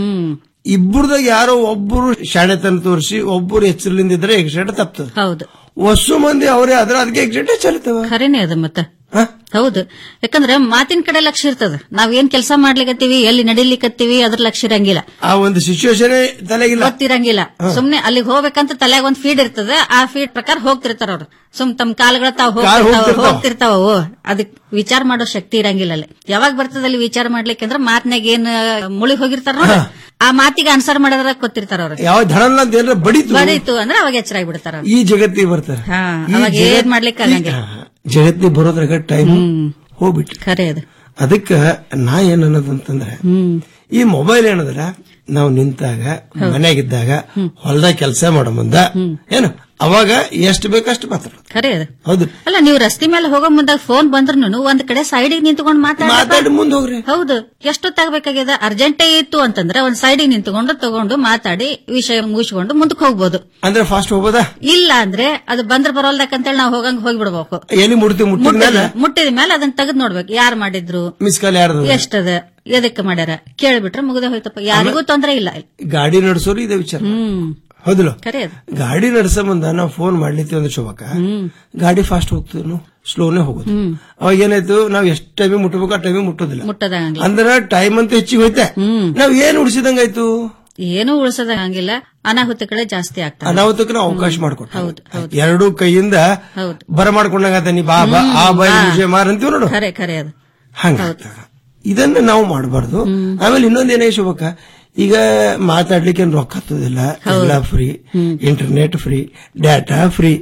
ಇಬ್ಬರದಾಗ ಯಾರೋ ಒಬ್ಬರು ಶಾಣೆತನ ತೋರಿಸಿ ಒಬ್ಬರು ಎಚ್ಚರಲಿಂದ ಇದ್ರೆ ಎಕ್ಸಿಡೆಂಟ್ ತಪ್ತದ ಹೌದು ಹೊಸ ಮಂದಿ ಅವರೇ ಆದ್ರೆ ಅದಕ್ಕೆ ಎಕ್ಸಿಡೆಂಟ್ ಚಲಿತವ ಖರೇನೆ ಅದು ಮತ್ತ ಹೌದು ಯಾಕಂದ್ರೆ ಮಾತಿನ ಕಡೆ ಲಕ್ಷ್ಯ ಇರ್ತದ ನಾವ್ ಏನ್ ಕೆಲಸ ಮಾಡ್ಲಿಕತ್ತೀವಿ ಎಲ್ಲಿ ನಡಿಲಿಕತ್ತೀವಿ ಅದ್ರ ಲಕ್ಷ್ಯ ಇರಂಗಿಲ್ಲ ಆ ಒಂದು ಸಿಚುವೇಶನ್ ತಲೆಗಿಲ್ಲ ಗೊತ್ತಿರಂಗಿಲ್ಲ ಸುಮ್ನೆ ಅಲ್ಲಿಗೆ ಹೋಗ್ಬೇಕಂತ ತಲೆಯಾಗ ಒಂದ್ ಫೀಡ್ ಇರ್ತದೆ ಆ ಫೀಡ್ ಪ್ರಕಾರ ಹೋಗ್ತಿರ್ತಾರ ಅವ್ರು ಸುಮ್ ತಮ್ಮ ಕಾಲ್ಗಳ ತಾವ್ ಕಾಲ್ ಹೋಗ್ತಿರ್ತಾವ ಹೋಗ್ತಿರ್ತಾವ. ಹೋಗ್ತಿರ್ತಾವ ಅವು. ಅದಕ್ ವಿಚಾರ ಮಾಡೋ ಶಕ್ತಿ ಇರಂಗಿಲ್ಲ ಅಲ್ಲಿ ಯಾವಾಗ ಬರ್ತದ ಅಲ್ಲಿ ವಿಚಾರ ಮಾಡ್ಲಿಕ್ಕೆ ಅಂದ್ರೆ ಮಾತ್ನಾಗ ಏನ್ ಮುಳಿ ಹೋಗಿರ್ತಾರ ನೋಡು, ಆ ಮಾತಿಗೆ ಆನ್ಸರ್ ಮಾಡೋದ್ರ ಗೊತ್ತಿರ್ತಾರ ಅವ್ರು ಯಾವ ಧಡಲ್ಲ ಅಂತ ಏನಾರ ಬಡಿತು ಬರೀತು ಅಂದ್ರೆ ಅವಾಗ ಎಚ್ಚರ ಆಗ್ಬಿಡ್ತಾರ ಅವ್ರು. ಈ ಜಗತ್ತಿಗೆ ಬರ್ತಾರೆ ಹಾ ಈ ಅವಾಗ ಜಗತ್- ಏನ್ ಮಾಡ್ಲಿಕ್ಕೆ ಆಗಂಗಿಲ್ಲ ಜಗತ್ತಿಗೆ ಬರೋದ್ರಾಗ ಟೈಮ್ ಹೋಗ್ಬಿಟ್ಟು ಖರೆ ಅದು ಅದಕ್ಕ ನಾ ಏನ್ ಅನ್ನೋದಂತಂದ್ರೆ ಈ ಮೊಬೈಲ್ ಏನದಲ್ಲ ನಾವು ನಿಂತಾಗ ಮನೆಯಾಗಿದ್ದಾಗ ಹೊಲದಾಗ ಕೆಲಸ ಮಾಡೋ ಮುಂದ ಏನು ಅವಾಗ ಎಷ್ಟು ಬೇಕಷ್ಟು ಮಾತಾಡೋದು ಖರೆ ಅದು ಹೌದು ಅಲ್ಲ ನೀವು ರಸ್ತೆ ಮೇಲೆ ಹೋಗೋ ಮುಂದಾಗ ಫೋನ್ ಬಂದ್ರು ಒಂದ್ ಕಡೆ ಸೈಡಿಗೆ ನಿಂತ್ಕೊಂಡು ಮಾತಾಡಿ ಮಾತಾಡ ಮುಂದೆ ಹೋಗ್ರಿ ಹೌದು ಎಷ್ಟೊತ್ತಾಗಬೇಕಾಗ್ಯದ ಅರ್ಜೆಂಟೇ ಇತ್ತು ಅಂತಂದ್ರೆ ಒಂದ್ ಸೈಡಿಗೆ ನಿಂತ್ಕೊಂಡು ತಗೊಂಡು ಮಾತಾಡಿ ವಿಷಯ ಮುಗಿಸ್ಕೊಂಡು ಮುಂದಕ್ಕೆ ಹೋಗ್ಬೋದು ಅಂದ್ರೆ ಫಾಸ್ಟ್ ಹೋಗ್ಬೋದಾ ಇಲ್ಲ ಅಂದ್ರೆ ಅದು ಬಂದ್ರ ಬರೋಲ್ದಕ್ಕಂತೇಳಿ ನಾವು ಹೋಗಂಗ್ ಹೋಗ್ಬಿಡ್ಬೇಕು ಎಲ್ಲಿ ಮುಡ್ತಿ ಮುಟ್ಟಿದ ಮುಟ್ಟಿದ ಮೇಲೆ ಮುಟ್ಟಿದ ಮೇಲೆ ಅದನ್ನ ತೆಗೆದ್ ನೋಡ್ಬೇಕು ಯಾರು ಮಾಡಿದ್ರು ಮಿಸ್ ಕಾಲ್ ಯಾರ್ದು ಎಷ್ಟದ ಎದಕ್ಕೆ ಮಾಡ್ಯಾರ ಕೇಳ್ಬಿಟ್ರೆ ಮುಗ್ದೆ ಹೋಯ್ತಪ್ಪ ಯಾರಿಗೂ ತೊಂದ್ರೆ ಇಲ್ಲ ಗಾಡಿ ನಡೆಸೋರು ಇದೇ ವಿಚಾರ ಹ್ಮ್ ಹೌದಿಲ್ಲ ಖರೆ ಅದು ಗಾಡಿ ನಡೆಸೋ ಮುಂದ ನಾವು ಫೋನ್ ಮಾಡ್ಲಿತ್ತೀವಿ ಅಂದ್ರೆ ಶೋಭಕ್ಕ ಗಾಡಿ ಫಾಸ್ಟ್ ಹೋಗ್ತೀವಿ ಸ್ಲೋನೇ ಹೋಗೋದು ಅವಾಗ ಏನಾಯ್ತು ನಾವ್ ಎಷ್ಟ್ ಟೈಮಿಗೆ ಮುಟ್ಟಬೇಕು ಆ ಟೈಮಿಗೆ ಮುಟ್ಟೋದಿಲ್ಲ ಮುಟ್ಟದಂಗಿಲ್ಲ ಅಂದ್ರೆ ಟೈಮ್ ಅಂತ ಹೆಚ್ಚಿಗೆ ಹೋಯ್ತೆ ನಾವ್ ಏನ್ ಉಳಿಸಿದಂಗಾಯ್ತು ಏನು ಉಳಿಸೋದಂಗಿಲ್ಲ ಅನಾಹುತ ಕಡೆ ಜಾಸ್ತಿ ಆಗ್ತದೆ ಅನಾಹುತಕ್ಕೆ ನಾವು ಅವಕಾಶ ಮಾಡ್ಕೊಟ್ಟು ಹೌದು ಹೌದು ಎರಡು ಕೈಯಿಂದ ಹೌದು ಬರ ಮಾಡ್ಕೊಂಡಂಗಾತ ನೀ ಬಾ ಬಾ ಆ ಬಾಯಿ ಹಾ. ವಿಷಯ ಮಾರ್ ಅಂತೀವಿ ನೋಡು ಖರೆ ಖರೆ ಅದು ಹಂಗ ಇದನ್ನ ನಾವು ಮಾಡಬಾರ್ದು ಆಮೇಲೆ ಇನ್ನೊಂದೇನೇ ಶುಭಕ್ಕ ಈಗ ಮಾತಾಡ್ಲಿಕ್ಕೆ ಏನ್ ರೊಕ್ಕ ಹತ್ತೋದಿಲ್ಲ ಎಲ್ಲ free internet free data free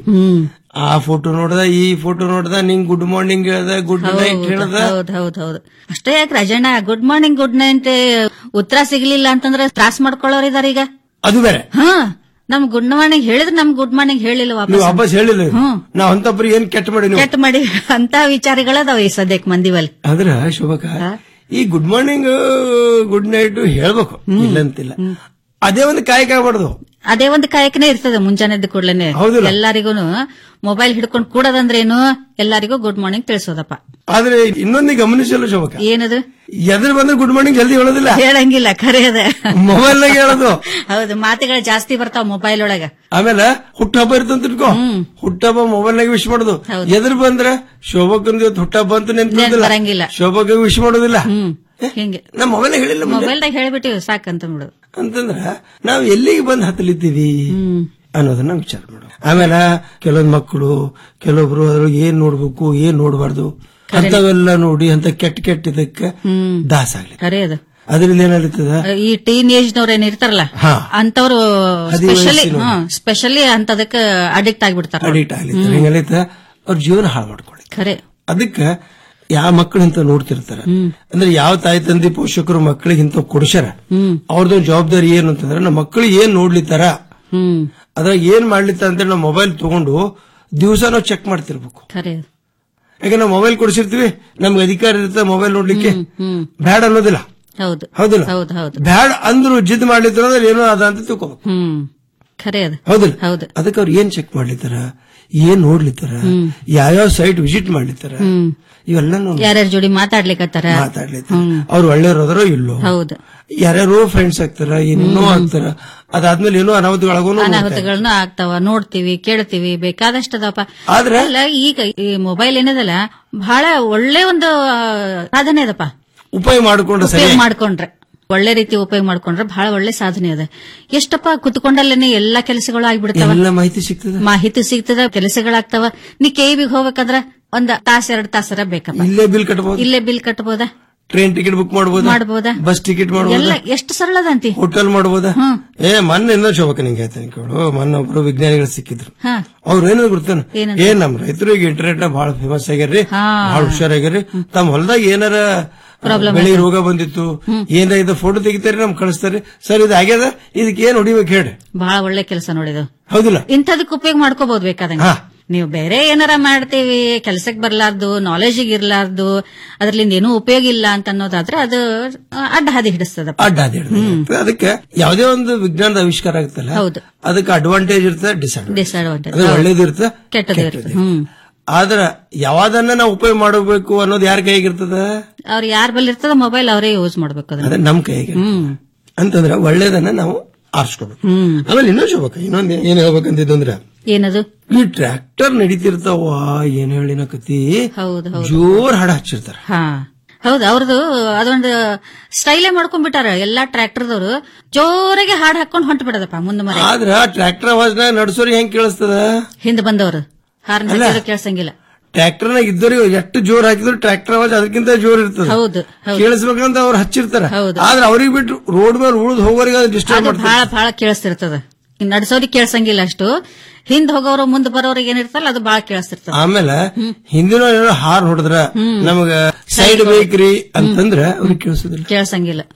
ಆ ಫೋಟೋ ನೋಡ್ದ ಈ ಫೋಟೋ ನೋಡ್ದ ನಿಂಗ್ ಗುಡ್ ಮಾರ್ನಿಂಗ್ ಹೇಳ್ದ ಗುಡ್ ನೈಟ್ ಹೇಳ್ದ ಹೌದು ಹೌದು ಹೌದು ಅಷ್ಟೇ ಯಾಕೆ Rajanna good morning good night ಉತ್ತರ ಸಿಗ್ಲಿಲ್ಲ ಅಂತಂದ್ರೆ ತ್ರಾಸ್ ಮಾಡ್ಕೊಳ್ಳೋರ್ ಇದಾರ ಈಗ ಅದು ಬೇರೆ ಹಾ ನಮ್ ಗುಡ್ ಮಾರ್ನಿಂಗ್ ಹೇಳಿದ್ರೆ ನಮ್ ಗುಡ್ ಮಾರ್ನಿಂಗ್ ಹೇಳಿಲ್ಲ ನೀವು ವಾಪಸ್ ವಾಪಸ್ ಹೇಳಿಲ್ಲ ನಾವ್ ಅಂತಪ್ರಿ ಏನ್ ಕೆಟ್ಟ ಮಾಡಿ ನೀವು ಕೆಟ್ಟ ಮಾಡಿ ಅಂತ ವಿಚಾರಗಳದಾವ ಈ ಸದ್ಯಕ್ ಮಂದಿವಲ್ಲಿ ಆದ್ರ ಶೋಭಕ ಈ ಗುಡ್ ಮಾರ್ನಿಂಗ್ ಗುಡ್ ನೈಟ್ ಹೇಳ್ಬೇಕು ಇಲ್ಲಂತಿಲ್ಲ ಅದೇ ಒಂದು ಕಾಯಕ ಆಗ್ಬಾರ್ದು ಅದೇ ಒಂದು ಕಾಯಕನೇ ಇರ್ತದೆ ಮುಂಜಾನೆದ್ದು ಕೂಡ್ಲೇನೆ ಹೌದಲ್ಲ? ಎಲ್ಲರಿಗೂ ಮೊಬೈಲ್ ಹಿಡ್ಕೊಂಡು ಕೂಡೋದಂದ್ರೇನು ಎಲ್ಲರಿಗೂ ಗುಡ್ ಮಾರ್ನಿಂಗ್ ತಿಳಿಸೋದಪ್ಪ ಆದ್ರೆ ಇನ್ನೊಂದು ಗಮನಿಸಲ್ಲ ಶೋಭಕ ಏನದು ಎದುರು ಬಂದ್ರೆ ಗುಡ್ ಮಾರ್ನಿಂಗ್ ಜಲ್ದಿ ಹೇಳೋದಿಲ್ಲ ಹೇಳಂಗಿಲ್ಲ ಖರೆ ಅದ ಮೊಬೈಲ್ ನಾಗ ಹೇಳೋದು ಹೌದು ಮಾತುಗಳು ಜಾಸ್ತಿ ಬರ್ತಾವ ಮೊಬೈಲ್ ಒಳಗ ಆಮೇಲೆ ಹುಟ್ಟಹಬ್ಬ ಇರ್ತಂತ ತಿಳ್ಕೊ ಹುಟ್ಟಹಬ್ಬ ಮೊಬೈಲ್ ನಾಗ ವಿಶ್ ಮಾಡೋದು ಎದುರು ಬಂದ್ರೆ ಶೋಭಕಂದ ಇವತ್ತು ಹುಟ್ಟಹಬ್ಬ ಅಂತ ನೆನ್ಪಿರೋದಿಲ್ಲ ಬರಂಗಿಲ್ಲ. ಶೋಭಕ ವಿಶ್ ಮಾಡೋದಿಲ್ಲ ಹಿಂಗೆ ನಮ್ಮ ಮೊಬೈಲ್ ಹೇಳಿಲ್ಲ ಮುಂದೆ. ಮೊಬೈಲ್ದಾಗ ಹೇಳ್ಬಿಟ್ಟಿವಿ ಸಾಕಂತ ಬಿಡು ಅಂತಂದ್ರ ನಾವ್ ಎಲ್ಲಿಗೆ ಬಂದ್ ಹತ್ತಲಿದ್ದೀವಿ ಅನ್ನೋದನ್ನ ವಿಚಾರ ಮಾಡು ಆಮೇಲೆ ಕೆಲವೊಂದ್ ಮಕ್ಕಳು ಕೆಲವೊಬ್ರು ಅದ್ರೊಳಗೆ ಏನ್ ನೋಡ್ಬೇಕು ಏನ್ ನೋಡ್ಬಾರ್ದು ಅಂತವೆಲ್ಲ ನೋಡಿ ಅಂತ ಕೆಟ್ಟ ಕೆಟ್ಟ ಇದಕ್ಕೆ ದಾಸ ಆಗ್ಲಿ ಖರೆ ಅದು ಅದ್ರಿಂದ ಏನಾಗ್ತದ ಈ ಟೀನ್ ಏಜ್ ನವ್ರ ಏನ್ ಇರ್ತಾರಲ್ಲ ಹಾ. ಅಂತವ್ರು ಹದಿ ಸ್ಪೆಷಲಿ ವಯಸ್ಸಿನವ್ರು. ಸ್ಪೆಷಲಿ ಅಂತದಕ್ಕ ಅಡಿಕ್ಟ್ ಆಗ್ಬಿಡ್ತಾರ ಅಡಿಕ್ಟ್ ಆಗ್ಲಿತ್ತ ಹಿಂಗಲಿತ್ತ ಅವ್ರ ಜೀವನ ಹಾಳು ಮಾಡ್ಕೊಳ್ಳಿ ಖರೆ ಅದಕ್ಕ ಯಾವ ಮಕ್ಕಳು ಇಂತ ನೋಡ್ತಿರ್ತಾರ ಅಂದ್ರೆ ಯಾವ ತಾಯಿ ತಂದೆ ಪೋಷಕರು ಮಕ್ಕಳಿಗೆ ಇಂತ ಕೊಡ್ಸ್ಯಾರ ಅವ್ರದೊಂದು ಜವಾಬ್ದಾರಿ ಏನು ಅಂತಂದ್ರೆ ನಮ್ಮ ಮಕ್ಕಳು ಏನ್ ನೋಡ್ಲಿತ್ತಾರ ಹ್ಮ್ ಅದ್ರಾಗ ಏನ್ ಮಾಡ್ಲಿತ್ತಾರ ಅಂತ ನಾವು ಮೊಬೈಲ್ ತಗೊಂಡು ದಿವಸ ನಾವು ಚೆಕ್ ಮಾಡ್ತಿರ್ಬೇಕು ಖರೆ ಅದು. ಯಾಕೆ ನಾವು ಮೊಬೈಲ್ ಕೊಡಿಸಿರ್ತೀವಿ ನಮ್ಗೆ ಅಧಿಕಾರ ಇರುತ್ತೆ ಮೊಬೈಲ್ ನೋಡ್ಲಿಕ್ಕೆ ಹ್ಮ್ ಬ್ಯಾಡ್ ಅನ್ನೋದಿಲ್ಲ ಹೌದು ಹೌದಿಲ್ಲ ಹೌದು ಹೌದು ಬ್ಯಾಡ್ ಅಂದ್ರು ಜಿದ್ ಮಾಡ್ಲಿತ್ತಾರ ಅಂದ್ರೆ ಏನೋ ಅದ ಅಂತ ತಿಳ್ಕೊಬೇಕು ಹ್ಮ್ ಖರೆ ಅದು ಹೌದಿಲ್ಲ ಹೌದು ಅದಕ್ಕೆ ಅವ್ರು ಏನ್ ಚೆಕ್ ಮಾಡ್ಲಿತ್ತಾರ ಏನ್ ನೋಡ್ಲಿತ್ತಾರ ಯಾವ್ಯಾವ ಸೈಟ್ ವಿಸಿಟ್ ಮಾಡ್ಲಿತ್ತಾರ ಹ್ಮ್ ಇವೆಲ್ಲ ನೋಡಿ ಯಾರ್ಯಾರ ಜೋಡಿ ಮಾತಾಡ್ಲಿಕತ್ತಾರ ಮಾತಾಡ್ಲಿತ್ತಾರ ಅವ್ರು ಒಳ್ಳೆಯವ್ರದಾರೋ ಇಲ್ಲೋ ಹೌದು ಯಾರ್ಯಾರೋ ಫ್ರೆಂಡ್ಸ್ ಆಗ್ತಾರ ಇನ್ನೂ ಆಗ್ತಾರ ಅದಾದ್ಮೇಲೆ ಏನೋ ಅನಾಹುತಗಳಾಗೂ ಅನಾಹುತಗಳನ್ನ ಆಗ್ತಾವ ನೋಡ್ತೀವಿ ಕೇಳ್ತೀವಿ ಬೇಕಾದಷ್ಟು ಅದಪ್ಪ ಆದ್ರೆ- ಅಲ್ಲ ಈಗ ಈ ಮೊಬೈಲ್ ಏನದಲ್ಲ ಬಹಳ ಒಳ್ಳೆ ಒಂದು ಆ, ಸಾಧನೆ ಅದಪ್ಪ ಉಪಯೋಗ ಮಾಡಿಕೊಂಡು ಉಪಯೋಗ ಸರಿ ಮಾಡ್ಕೊಂಡ್ರೆ ಒಳ್ಳೆ ರೀತಿ ಉಪಯೋಗ ಮಾಡ್ಕೊಂಡ್ರೆ ಬಹಳ ಒಳ್ಳೆ ಸಾಧನೆ ಅದ ಎಷ್ಟಪ್ಪ ಕುತ್ಕೊಂಡಲ್ಲೇನೆ ಎಲ್ಲಾ ಕೆಲಸಗಳು ಆಗ್ಬಿಡ್ತಾವ ಎಲ್ಲ ಮಾಹಿತಿ ಸಿಗ್ತದ ಮಾಹಿತಿ ಸಿಗ್ತದ ಕೆಲಸಗಳಾಗ್ತಾವ ನೀ ಕೇವಿಗೆ ಹೋಗ್ಬೇಕಂದ್ರ ಒಂದ್ ತಾಸ ಎರಡ್ ತಾಸರ ಬೇಕಪ್ಪ ಇಲ್ಲೇ ಬಿಲ್ ಕಟ್ಬೋದು ಇಲ್ಲೇ ಬಿಲ್ ಕಟ್ಬೋದಾ ಟ್ರೈನ್ ಟಿಕೆಟ್ ಬುಕ್ ಮಾಡ್ಬೋದಾ ಮಾಡ್ಬೋದಾ ಬಸ್ ಟಿಕೆಟ್ ಎಲ್ಲ ಮಾಡ್ಬೋದಾ ಎಷ್ಟು ಸರಳದಂತಿ ಹೋಟೆಲ್ ಮಾಡ್ಬೋದಾ ಏ ಮೊನ್ನೆ ಇನ್ನೂ ಶೋಭಕ ನಿಂಗೆ ಹೇಳ್ತೇನೆ ಕೇಳು ಮೊನ್ನೆ ಒಬ್ರು ವಿಜ್ಞಾನಿಗಳು ಸಿಕ್ಕಿದ್ರು ಹಾ ಅವ್ರು ಏನೋ ಗೊತ್ತೇನು ಏನಂತ? ಏನ್ ನಮ್ ರೈತರು ಈಗ ಇಂಟರ್ನೆಟ್ ನ ಬಹಳ ಫೇಮಸ್ ಆಗ್ಯಾರ್ರಿ ಹಾ. ಬಹಳ ಹುಷಾರಾಗ್ಯಾರ್ರಿ ತಮ್ಮ ಹೊಲದಾಗ ಏನಾರ Problem ಬೆಳೆ ರೋಗ ಬಂದಿತ್ತು ಏನಾರ ಇದು ಫೋಟೋ ತೆಗಿತಾರೆ ನಮ್ ಕಳಿಸ್ತಾರೆ ಸರ್ ಇದು ಆಗ್ಯದ ಇದಕ್ಕೆ ಏನ್ ಹೊಡಿಬೇಕು ಹೇಳಿ ಬಹಳ ಒಳ್ಳೆ ಕೆಲಸ ನೋಡಿದು ಹೌದಿಲ್ಲ ಇಂಥದಕ್ಕೆ ಉಪಯೋಗ ಮಾಡ್ಕೋಬಹುದು ಬೇಕಾದಂಗ ನೀವು ಬೇರೆ ಏನಾರ ಮಾಡ್ತೀವಿ ಕೆಲ್ಸಕ್ಕೆ ಬರ್ಲಾರ್ದು ನಾಲೆಜಿಗೆ ಇರ್ಲಾರ್ದು ಅದ್ರಲಿಂದ ಏನೂ ಉಪಯೋಗ ಇಲ್ಲ ಅಂತ ಅನ್ನೋದಾದ್ರೆ ಅದು ಆ, ಅಡ್ಡ ಹಾದಿ ಹಿಡಿಸ್ತದಪ್ಪ ಅಡ್ಡ ಅದ್ ಹಿಡ್ದು. ಅದಕ್ಕೆ ಯಾವುದೇ ಒಂದು ವಿಜ್ಞಾನದ ಆವಿಷ್ಕಾರ ಆಗುತ್ತಲ್ಲ ಹೌದು. ಅದಕ್ಕೆ ಅಡ್ವಾಂಟೇಜ್ ಇರ್ತದೆ ಡಿಸ್ಅಡ್ವಾಂಟೇಜ್ ಡಿಸ್ಅಡ್ವಾಂಟೇಜ್ ಅದು ಒಳ್ಳೇದು ಇರ್ತದೆ ಕೆಟ್ಟದ್ದು ಇರ್ತದೆ ಹ್ಮ್ ಆದ್ರ ಯಾವ್ದನ್ನ ನಾವು ಉಪಯೋಗ ಮಾಡಬೇಕು ಅನ್ನೋದು ಯಾರ ಕೈಗಿರ್ತದ ಅವ್ರು ಯಾರ ಬಲ್ಲಿ ಇರ್ತದ ಮೊಬೈಲ್ ಅವರೇ ಯೂಸ್ ಮಾಡ್ಬೇಕು ಅದನ್ನ ಅದೇ ನಮ್ ಕೈಗೆ ಹ್ಮ್ ಅಂತಂದ್ರೆ ಒಳ್ಳೇದನ್ನ ನಾವು ಆರಿಸ್ಕೋಬೇಕು ಹ್ಮ್ ಆಮೇಲೆ ಇನ್ನೊಂದು ಶೋಭಕ ಇನ್ನೊಂದ್ ಏನ್ ಹೇಳ್ಬೇಕಂತಿದ್ದಂದ್ರ ಏನದು ಈ ಟ್ರ್ಯಾಕ್ಟರ್ ನಡೀತಿರ್ತಾವ ಏನ್ ಹೇಳಿನ ಕತಿ ಹೌದು ಹೌದು ಜೋರ್ ಹಾಡ ಹಚ್ಚಿರ್ತಾರ ಹಾ ಹೌದು ಅವ್ರದ್ದು ಅದೊಂದು ಸ್ಟೈಲೇ ಮಾಡ್ಕೊಂಡ್ಬಿಟ್ಟಾರ ಎಲ್ಲಾ ಟ್ರ್ಯಾಕ್ಟರ್ದವ್ರು ಜೋರಾಗಿ ಹಾಡ್ ಹಾಕೊಂಡ್ ಹೊಂಟ್ ಬಿಡದಪ್ಪ ಮುಂದೆ ಮರ ಆದ್ರ ಟ್ರ್ಯಾಕ್ಟರ್ ಅವಾಜ್ನ ನಡ್ಸೋರಿ ಹೆಂಗ್ ಕೇಳಿಸ್ತದ ಹಿಂದ್ ಬಂದವರು ಹಾರ್ನ್ ಅಲ್ಲ. ಹಾಕಿದ್ರು ಕೇಳ್ಸಂಗಿಲ್ಲ ಟ್ರ್ಯಾಕ್ಟರ್ನಾಗ ಇದ್ದವ್ರಿಗೆ ಎಷ್ಟು ಜೋರ್ ಹಾಕಿದ್ರು ಟ್ರ್ಯಾಕ್ಟರ್ ಅವಾಜ್ ಅದಕ್ಕಿಂತ ಜೋರ್ ಇರ್ತದೆ ಹೌದು ಹೌದು ಕೇಳಿಸ್ಬೇಕಂತ ಅವ್ರು ಹಚ್ಚಿರ್ತಾರ ಹೌದು. ಆದ್ರೆ ಅವ್ರಿಗೆ ಬಿಟ್ಟು ರೋಡ್ ಮೇಲೆ ಉಳಿದು ಹೋಗೋರಿಗೆ ಅದು ಡಿಸ್ಟರ್ಬ್ ಅದು ಮಾಡ್ತಾರೆ ಬಹಳ ಬಹಳ ಕೇಳಿಸ್ತಿರ್ತದ ನಡ್ಸೋರಿಗೆ ಕೇಳ್ಸಂಗಿಲ್ಲ ಅಷ್ಟು ಹಿಂದ್ ಹೋಗೋರು ಮುಂದ್ ಬರೋರಿಗೆ ಏನಿರ್ತಲ್ಲ ಅದು ಬಹಳ ಕೇಳಿಸ್ತಿರ್ತದ ಆಮೇಲೆ ಹಿಂದಿನ ಏನೋ ಹಾರ್ ಹೊಡೆದ್ರ ನಮಗ ಸೈಡ್ ಬೇಕ್ರಿ ಅಂತಂದ್ರ ಅವ್ರಿಗೆ ಕೇಳಿಸೋದಿಲ್ಲ ಕೇಳ್ಸಂಗಿಲ್ಲ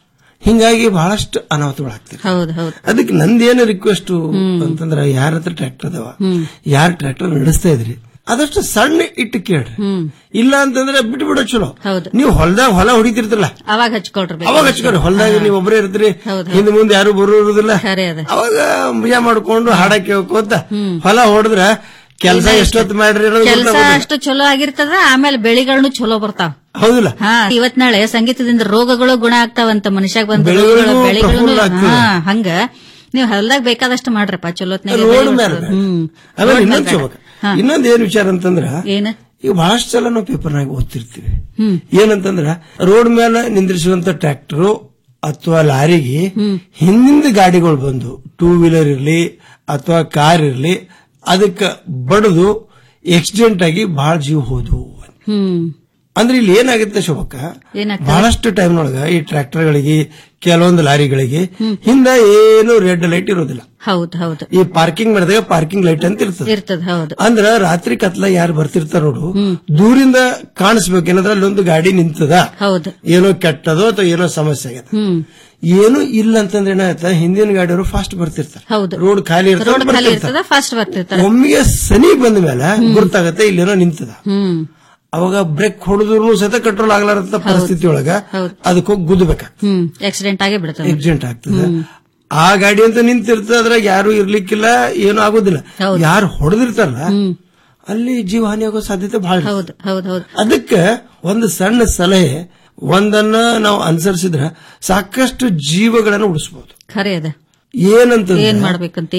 ಹಿಂಗಾಗಿ ಬಹಳಷ್ಟು ಅನಾಹುತಗಳಾಗ್ತವೆ ಹೌದು ಹೌದು ಅದಕ್ಕೆ ನಂದೇನು ರಿಕ್ವೆಸ್ಟ್ ಅಂತಂದ್ರ ಯಾರ ಹತ್ರ ಟ್ರ್ಯಾಕ್ಟರ್ ಅದಾವ ಯಾರು ಟ್ರ್ಯಾಕ್ಟರ್ ನಡೆಸ್ತಾ ಇದ್ರಿ ಅದಷ್ಟು ಸಣ್ಣ ಇಟ್ಟು ಕೇಳ್ರಿ ಇಲ್ಲ ಅಂತಂದ್ರೆ ಬಿಟ್ಟು ಬಿಡೋ ಚಲೋ ನೀವು ಹೊಲದಾಗ ಹೊಲ ಹೊಡಿತಿರ್ತಿರಲ್ಲ ಅವಾಗ ಹಚ್ಕೊಳ್ರಿ ಅವಾಗ ಹಚ್ಕೊರಿ ಹೊಲದಾಗ ನೀವು ಒಬ್ಬರೇ ಇರ್ತೀರಿ ಹಿಂದ್ ಮುಂದೆ ಯಾರು ಬರೋದಿಲ್ಲ ಖರೆ ಅದ ಅವಾಗ ಮಜಾ ಮಾಡ್ಕೊಂಡು ಹಾಡ ಕೇಳ್ಕೋತ ಹೊಲ ಹೊಡೆದ್ರ ಕೆಲಸ ಎಷ್ಟೊತ್ತು ಮಾಡ್ರಿ ಅನ್ನೋದು ಕೆಲಸ ಗೊತ್ತಾಗೋದಿಲ್ಲ. ಅಷ್ಟು ಚಲೋ ಆಗಿರ್ತದ ಆಮೇಲೆ ಬೆಳಿಗಳನ್ನು ಚಲೋ ಬರ್ತಾವ ಹೌದಿಲ್ಲ ಹಾ ಇವತ್ ನಾಳೆ ಸಂಗೀತದಿಂದ ರೋಗಗಳು ಗುಣ ಆಗ್ತಾವಂತ ಮನುಷ್ಯಾಗ ಬಂದ ಬೆಳೆಗಳಿಗೂ ರೋಗಗಳು, ಬೆಳೆಗಳನ್ನು ಪ್ರಫುಲ್ಲ ಆಗ್ತದೆ. ಹಾ ಹಂಗ ನೀವ್ ಹೊಲದಾಗ ಬೇಕಾದಷ್ಟು ಮಾಡ್ರಪ್ಪ ಚಲೋತ್ನಾಗ ರೋಡ್ ಮೇಲೆ ಆಮೇಲೆ ಇನ್ನೊಂದು ಚೌಕ ಇನ್ನೊಂದ್ ಏನ್ ವಿಚಾರ ಅಂತಂದ್ರ ಏನ ಈಗ ಬಹಳಷ್ಟು ಸಲ ನಾವು ಪೇಪರ್ನಾಗ ಓದ್ತಿರ್ತೀವಿ ಏನಂತಂದ್ರ ರೋಡ್ ಮೇಲೆ ನಿಂದ್ರಿಸುವಂತ ಟ್ರ್ಯಾಕ್ಟರ್ ಅಥವಾ ಲಾರಿಗೆ ಹಿಂದಿಂದ ಗಾಡಿಗಳು ಬಂದು ಟೂ ವೀಲರ್ ಇರ್ಲಿ ಅಥವಾ ಕಾರ್ ಇರ್ಲಿ ಅದಕ್ಕ ಬಡದು ಆಕ್ಸಿಡೆಂಟ್ ಆಗಿ ಬಹಳ ಜೀವ ಹೋದ್ವು ಹ್ಮ್ ಅಂದ್ರೆ ಇಲ್ಲಿ ಏನಾಗುತ್ತೆ ಶೋಭಕ್ಕ ಏನಾಗ್ತದೆ? ಬಹಳಷ್ಟು ಟೈಮ್ನೊಳಗ ಈ ಟ್ರ್ಯಾಕ್ಟರ್ಗಳಿಗೆ ಕೆಲವೊಂದು ಲಾರಿಗಳಿಗೆ ಹಿಂದ ಏನು ರೆಡ್ ಲೈಟ್ ಇರೋದಿಲ್ಲ ಹೌದ್ ಹೌದು ಈ ಪಾರ್ಕಿಂಗ್ ಮಾಡಿದಾಗ ಪಾರ್ಕಿಂಗ್ ಲೈಟ್ ಅಂತ ಇರ್ತದೆ ಇರ್ತದ ಹೌದು ಅಂದ್ರ ರಾತ್ರಿ ಕತ್ಲ ಯಾರು ಬರ್ತಿರ್ತಾರ ನೋಡು ದೂರಿಂದ ಕಾಣಿಸ್ಬೇಕು ಏನಂದ್ರೆ ಅಲ್ಲೊಂದು ಗಾಡಿ ನಿಂತದ ಹೌದು ಏನೋ ಕೆಟ್ಟದೋ ಅಥವಾ ಏನೋ ಸಮಸ್ಯೆ ಆಗ್ಯದ ಹ್ಮ್ ಏನು ಇಲ್ಲ ಅಂತಂದ್ರೆ ಏನಾಯ್ತ ಹಿಂದಿನ ಗಾಡಿಯವರು ಫಾಸ್ಟ್ ಬರ್ತಿರ್ತಾರೆ ಹೌದು ರೋಡ್ ಖಾಲಿ ರೋಡ್ ಇರ್ತದೆ ಖಾಲಿ ಇರ್ತದ ಫಾಸ್ಟ್ ಬರ್ತಿರ್ತಾರ ಒಮ್ಮೆಗೆ ಸನಿ ಬಂದ ಮೇಲೆ ಗೊತ್ತಾಗತ್ತೆ ಇಲ್ಲೇನೋ ನಿಂತದ ಹ್ಮ್ ಅವಾಗ ಬ್ರೇಕ್ ಹೊಡೆದ್ರು ಸಹಿತ ಕಂಟ್ರೋಲ್ ಆಗ್ಲಾರಂತ ಪರಿಸ್ಥಿತಿ ಒಳಗ ಅದಕ್ಕೆ ಹೋಗಿ ಗುದ್ದಬೇಕಾಗ್ತದೆ ಹ್ಮ್ ಆಕ್ಸಿಡೆಂಟ್ ಆಗೇ ಬಿಡ್ತದ ಆಕ್ಸಿಡೆಂಟ್ ಆಗ್ತದೆ ಆ ಗಾಡಿ ಅಂತ ನಿಂತಿರ್ತದೆ ಅದ್ರಾಗ ಯಾರು ಇರ್ಲಿಕ್ಕಿಲ್ಲ ಏನು ಆಗೋದಿಲ್ಲ ಯಾರು ಹೊಡೆದಿರ್ತಾರಲ್ಲ ಅಲ್ಲಿ ಜೀವ ಹಾನಿ ಆಗೋ ಸಾಧ್ಯತೆ ಬಹಳ ಹೌದು ಹೌದು ಹೌದು ಅದಕ್ಕೆ ಒಂದು ಸಣ್ಣ ಸಲಹೆ ಒಂದನ್ನ ನಾವು ಅನುಸರಿಸಿದ್ರೆ ಸಾಕಷ್ಟು ಜೀವಗಳನ್ನು ಉಳಿಸಬಹುದು ಖರೆ ಅದ ಏನಂತ ಏನ್ ಮಾಡ್ಬೇಕಂತಿ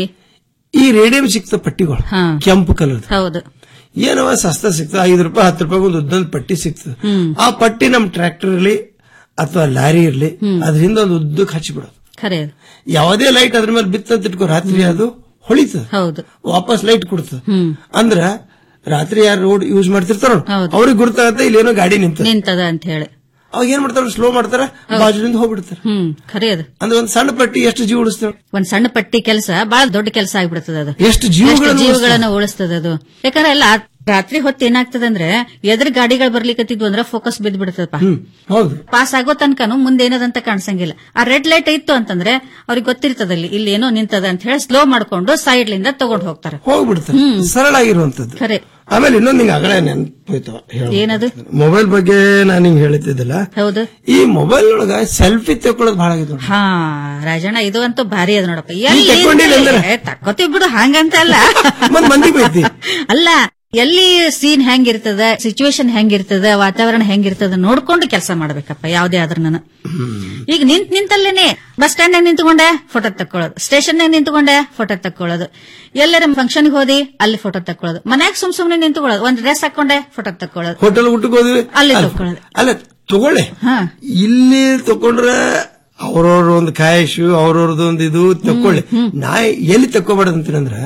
ಈ ರೇಡಿಯಂ ಸಿಕ್ತ ಪಟ್ಟಿಗಳು ಹಾ. ಕೆಂಪು ಕಲರ್ ಹೌದು ಏನವ ಸಸ್ತ ಸಿಗ್ತದೆ ಐದು ರೂಪಾಯಿ ಹತ್ತು ರೂಪಾಯಿ ಒಂದು ಉದ್ದೊಂದು ಪಟ್ಟಿ ಸಿಗ್ತದೆ ಹ್ಮ್ ಆ ಪಟ್ಟಿ ನಮ್ ಟ್ರ್ಯಾಕ್ಟರ್ ಇರ್ಲಿ ಅಥವಾ ಲಾರಿ ಇರ್ಲಿ ಅದ್ರ ಹಿಂದೆ ಒಂದು ಉದ್ದಕ್ಕೆ ಹಚ್ಚಿಬಿಡೋದು ಖರೆ ಅದ ಯಾವುದೇ ಲೈಟ್ ಅದ್ರ ಮೇಲೆ ಬಿತ್ತಂತ ಇಟ್ಕೋ ರಾತ್ರಿ ಅದು ಹೊಳಿತದ ಹೌದು ವಾಪಸ್ ಲೈಟ್ ಕೊಡ್ತದ ಹ್ಮ್ ಅಂದ್ರ ರಾತ್ರಿ ಯಾರು ರೋಡ್ ಯೂಸ್ ಮಾಡ್ತಿರ್ತಾರ ಅವ್ರಿಗೆ ಗುರ್ತಾಗತ್ತೆ ಇಲ್ಲೇನೋ ಗಾಡಿ ನಿಂತ ನಿಂತದ ಅಂತ ಹೇಳಿ ಅವಾಗ ಏನ್ ಮಾಡ್ತಾರ ಸ್ಲೋ ಮಾಡ್ತಾರ ಬಾಜುಲಿಂದ ಹೋಗ್ಬಿಡ್ತಾರ ಹ್ಮ್ ಖರೆ ಅದ ಅಂದ್ರೆ ಒಂದ್ ಸಣ್ಣ ಪಟ್ಟಿ ಎಷ್ಟು ಜೀವ ಉಳಿಸ್ತಾರ ಒಂದ್ ಸಣ್ಣ ಪಟ್ಟಿ ಕೆಲಸ ಬಹಳ ದೊಡ್ಡ ಕೆಲಸ ಆಗ್ಬಿಡ್ತದ ಅದು ಎಷ್ಟು ಜೀವಗಳನ್ನ ಎಷ್ಟು ಜೀವಗಳನ್ನ ಉಳಿಸ್ತದ ಅದು ಯಾಕಂದ್ರೆ ಎಲ್ಲ ರಾತ್ರಿ ಹೊತ್ತು ಏನಾಗ್ತದಂದ್ರೆ ಎದ್ರ ಗಾಡಿಗಳು ಬರ್ಲಿಕ್ಕತ್ತಿದ್ವು ಅಂದ್ರೆ ಫೋಕಸ್ ಬಿದ್ದು ಬಿಡ್ತದಪ್ಪ ಹೌದು ಪಾಸ್ ಆಗೋ ತನಕನು ಮುಂದೆ ಏನದಂತ ಕಾಣಿಸಂಗಿಲ್ಲ ಆ ರೆಡ್ ಲೈಟ್ ಇತ್ತು ಅಂತಂದ್ರೆ ಅವ್ರಿಗೆ ಗೊತ್ತಿರ್ತದಲ್ಲಿ ಇಲ್ಲಿ ಏನೋ ನಿಂತದ ಅಂತ ಹೇಳಿ ಸ್ಲೋ ಮಾಡ್ಕೊಂಡು ಸೈಡ್ ಲಿಂದ ತಗೊಂಡ್ ಹೋಗ್ತಾರೆ ಹೋಗ್ಬಿಡ್ತಾರೆ ಸರಳ ಆಗಿರುವಂತದ್ದು ಖರೆ ಆಮೇಲೆ ಇನ್ನೊಂದು ನಿಂಗೆ ಅಗಳೆ ನೆನಪೋಯ್ತು ಏನದು ಮೊಬೈಲ್ ಬಗ್ಗೆ ನಾನು ನಿಂಗೆ ಹೇಳ್ತಿದ್ದಿಲ್ಲ ಹೌದು ಈ ಮೊಬೈಲ್ ಒಳಗ ಸೆಲ್ಫಿ ತಗೊಳ್ಳೋದು ಬಹಳ ಆಗಿದೆ ನೋಡಿ. ಹಾ ರಾಜಣ್ಣ ಇದು ಅಂತೂ ಭಾರಿ ಅದ ನೋಡಪ್ಪ ನೀ ತಕ್ಕೊಂಡಿಲ್ಲ ಅಂದ್ರೆ? ತಕ್ಕೋತೀವಿ ಬಿಡು ಹಂಗಂತ ಅಲ್ಲ ಮತ್ ಮಂದಿ ಬೈತಿ ಅಲ್ಲ ಎಲ್ಲಿ ಸೀನ್ ಹೆಂಗಿರ್ತದ ಸಿಚುವೇಶನ್ ಹೆಂಗಿರ್ತದ ವಾತಾವರಣ ಹೆಂಗಿರ್ತದ ನೋಡ್ಕೊಂಡು ಕೆಲಸ ಮಾಡ್ಬೇಕಪ್ಪ ಯಾವ್ದೇ ಆದ್ರೂ ನಾನು ಈಗ ನಿಂತ್ ನಿಂತಲ್ಲೇನೆ ಬಸ್ ಸ್ಟ್ಯಾಂಡ್ ನಿಂತ್ಕೊಂಡೆ ಫೋಟೋ ತಕ್ಕೊಳ್ಳೋದು ಸ್ಟೇಷನ್ ನಿಂತ್ಕೊಂಡೆ ಫೋಟೋ ತಕ್ಕೊಳ್ಳೋದು ಎಲ್ಲರ ಫಂಕ್ಷನ್ ಹೋದಿ ಅಲ್ಲಿ ಫೋಟೋ ತಕ್ಕೊಳ್ಳೋದು ಮನ್ಯಾಗ ಸುಮ್ ಸುಮ್ನೆ ನಿಂತ್ಕೊಳ್ಳೋದು ಒಂದ್ ಡ್ರೆಸ್ ಹಾಕೊಂಡೆ ಫೋಟೋ ತಕ್ಕೊಳ್ಳೋದು ಹೋಟೆಲ್ ಊಟಕ್ಕೆ ಹೋದ್ವಿ ಅಲ್ಲಿ ಅಲ್ಲ- ತಕ್ಕೊಳ್ಳೋದು ಅಲ್ಲ ತಗೊಳ್ಳಿ ಇಲ್ಲಿ ತಕೊಂಡ್ರೆ ಅವ್ರವ್ರ ಒಂದು ಕಾಯಶು ಅವ್ರವ್ರದ್ದು ಒಂದು ಇದು ತಕೊಳ್ಳಿ ನಾ ಎಲ್ಲಿ ತಕ್ಕೋಬಾರ್ದು ಅಂತೀನಂದ್ರ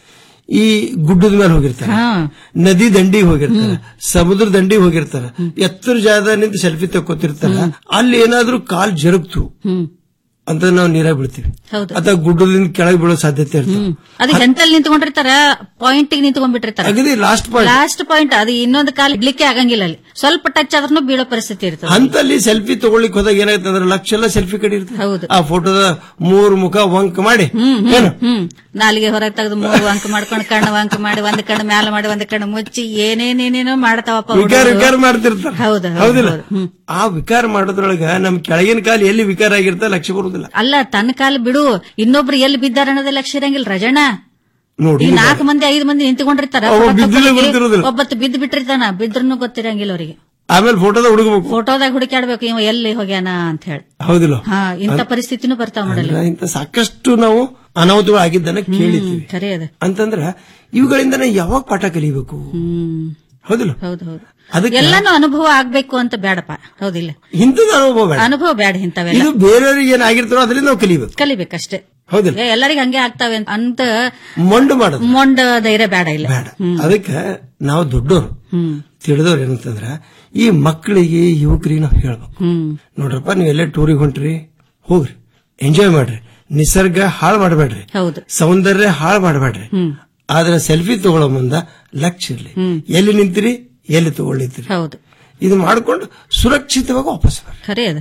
ಈ ಗುಡ್ಡದ ಮೇಲೆ ಹೋಗಿರ್ತಾರೆ ಹಾ. ನದಿ ದಂಡಿಗೆ ಹೋಗಿರ್ತಾರೆ ಸಮುದ್ರ ದಂಡಿಗೆ ಹೋಗಿರ್ತಾರೆ ಎತ್ತರ ಜಾಗ ನಿಂತು ಸೆಲ್ಫಿ ತಕ್ಕೋತಿರ್ತಾರ ಅಲ್ಲಿ ಏನಾದ್ರೂ ಕಾಲ್ ಜರುಗ್ತು ಹ್ಮ್ ಅಂತ ನಾವು ನೀರಾಗ ಬೀಳ್ತೀವಿ ಹೌದು ಅಥವಾ ಗುಡ್ಡದಿಂದ ಕೆಳಗೆ ಬೀಳೋ ಸಾಧ್ಯತೆ ಇರ್ತದೆ ಅದು ಎಂತಲ್ಲಿ ನಿಂತ್ಕೊಂಡಿರ್ತಾರ ಪಾಯಿಂಟ್ ನಿಂತ್ಕೊಂಡ್ಬಿಟ್ಟಿರ್ತಾರ ಅಗದಿ ಲಾಸ್ಟ್ ಪಾಯಿಂಟ್ ಲಾಸ್ಟ್ ಪಾಯಿಂಟ್ ಅದು ಇನ್ನೊಂದು ಕಾಲ ಇಡ್ಲಿಕ್ಕೆ ಆಗಂಗಿಲ್ಲ ಅಲ್ಲಿ ಸ್ವಲ್ಪ ಟಚ್ ಆದ್ರೂ ಬೀಳೋ ಪರಿಸ್ಥಿತಿ ಇರ್ತದೆ ಅಂತಲ್ಲಿ ಸೆಲ್ಫಿ ತಗೊಳ್ಳಿಕ್ ಹೋದಾಗ ಏನಾಯ್ತು ಅಂದ್ರೆ ಲಕ್ಷ ಎಲ್ಲ ಸೆಲ್ಫಿ ಕಡೆ ಇರ್ತದೆ ಹೌದು ಆ ಫೋಟೋದ ಮೂರ್ ಮುಖ ವಂಕ್ ಮಾಡಿ ಹ್ಮ್ ಏನು ಹ್ಮ್ ಹ್ಮ್ ನಾಲಿಗೆ ಹೊರಗೆ ತೆಗೆದು ಮೂರು ಅಂಕ ಮಾಡ್ಕೊಂಡು ಕಣ್ಣು ಅಂಕ ಮಾಡಿ ಒಂದ್ ಕಣ್ಣು ಮ್ಯಾಲ ಮಾಡಿ ಒಂದ್ ಕಣ್ಣು ಮುಚ್ಚಿ ಏನೇನೇನೇನೋ ಮಾಡ್ತಾವಪ್ಪ ವಿಕಾರ ಹುಡುಗ್ರು. ವಿಕಾರ ಮಾಡ್ತಿರ್ತಾರೆ ಹೌದು ಹೌದು, ಹೌದಿಲ್ಲ ಹೌದು. ಹ್ಮ್. ಆ ವಿಕಾರ ಮಾಡೋದ್ರೊಳಗ ನಮ್ ಕೆಳಗಿನ ಕಾಲ ಎಲ್ಲಿ ವಿಕಾರ ಆಗಿರ್ತ ಲಕ್ಷ್ಯ ಬರುದಿಲ್ಲ ಅಲ್ಲ ತನ್ನ ಕಾಲ ಬಿಡು ಇನ್ನೊಬ್ರು ಎಲ್ಲಿ ಬಿದ್ದಾರ ಅನ್ನೋದೇ ಲಕ್ಷ ಇರಂಗಿಲ್ಲ ರಜಣ್ಣ ನೋಡಿ ಈಗ ನಾಲ್ಕು ಮಂದಿ ಐದು ಮಂದಿ ನಿಂತ್ಕೊಂಡಿರ್ತಾರ ಅವ ಫೋಟೋ ಬಿದ್ದಿಲ್ಲ ತಗೊಳ್ಳಿಕ್ಕೆ ಗೊತ್ತಿರೋದಿಲ್ಲ. ಒಬ್ಬತ್ತು ಬಿದ್ದು ಬಿಟ್ಟಿರ್ತಾನ ಬಿದ್ರೂ ಗೊತ್ತಿರಂಗಿಲ್ಲ ಅವರಿಗೆ ಆಮೇಲೆ ಫೋಟೋದ ಹುಡುಗಬೇಕು ಫೋಟೋದಾಗ ಹುಡುಕಾಡ್ಬೇಕು ಇವ ಎಲ್ಲಿ ಹೋಗ್ಯಾನ ಅಂತ ಹೇಳಿ ಹೌದಿಲ್ಲ ಹಾ ಇಂಥ ಪರಿಸ್ಥಿತಿನೂ ಬರ್ತಾವ ನೋಡಲ್ಲ ಅಂದ್ರೆ ಇಂಥ ಸಾಕಷ್ಟು ನಾವು ಅನಾಹುತಗಳು ಆಗಿದ್ದನ್ನ ಕೇಳಿದ್ದೀವಿ ಖರೆ ಅದ ಅಂತಂದ್ರ ಇವುಗಳಿಂದ ನಾವು ಯಾವಾಗ ಪಾಠ ಕಲಿಬೇಕು ಹ್ಮ್ ಹೌದಿಲ್ಲ ಹೌದು ಹೌದು ಅದಕ್ಕೆ ಎಲ್ಲಾನು ಅನುಭವ ಆಗ್ಬೇಕು ಅಂತ ಬೇಡಪ್ಪ ಹೌದಿಲ್ಲ ಇಂಥದ ಅನುಭವ ಬೇಡ ಅನುಭವ ಬೇಡ ಇಂಥವೆಲ್ಲ ಇದು ಬೇರೆಯವ್ರಿಗೆ ಏನಾಗಿರ್ತಾರೋ ಅದರಿಂದ ನಾವು ಕಲಿಬೇಕು ಕಲಿಬೇಕಷ್ಟೇ ಹೌದಿಲ್ಲ ಏ, ಎಲ್ಲರಿಗೂ ಹಂಗೆ ಆಗ್ತಾವೆ ಅಂತ- ಅಂತ ಮೊಂಡು ಮಾಡೋದು ಮೊಂಡ ಧೈರ್ಯ ಬೇಡ ಇಲ್ಲ ಬೇಡ ಅದಕ್ಕೆ ನಾವು ದೊಡ್ಡೋರು ಹ್ಮ್ ತಿಳಿದವ್ರು ಏನಂತಂದ್ರ ಈ ಮಕ್ಕಳಿಗೆ ಯುವಕರಿಗೆ ನಾವು ಹೇಳ್ಬೇಕು ಹ್ಮ್ ನೋಡ್ರಪ್ಪ ನೀವು ಎಲ್ಲೇ ಟೂರಿಗೆ ಹೊಂಟ್ರಿ ಹೋಗ್ರಿ ಎಂಜಾಯ್ ಮಾಡ್ರಿ ನಿಸರ್ಗ ಹಾಳು ಮಾಡಬೇಡ್ರಿ ಹೌದು ಸೌಂದರ್ಯ ಹಾಳು ಮಾಡಬೇಡ್ರಿ ಹ್ಮ್ ಆದ್ರೆ ಸೆಲ್ಫಿ ತಗೊಳ್ಳೋ ಮುಂದ ಲಕ್ಷ್ಯ ಇರ್ಲಿ ಹ್ಮ್. ಎಲ್ಲಿ ನಿಂತಿರಿ ಎಲ್ಲಿ ತಗೊಳ್ಳಿತ್ರಿ ಹೌದು ಇದು ಮಾಡ್ಕೊಂಡು ಸುರಕ್ಷಿತವಾಗಿ ವಾಪಸ್ ಬರ್ರಿ ಖರೆ ಅದ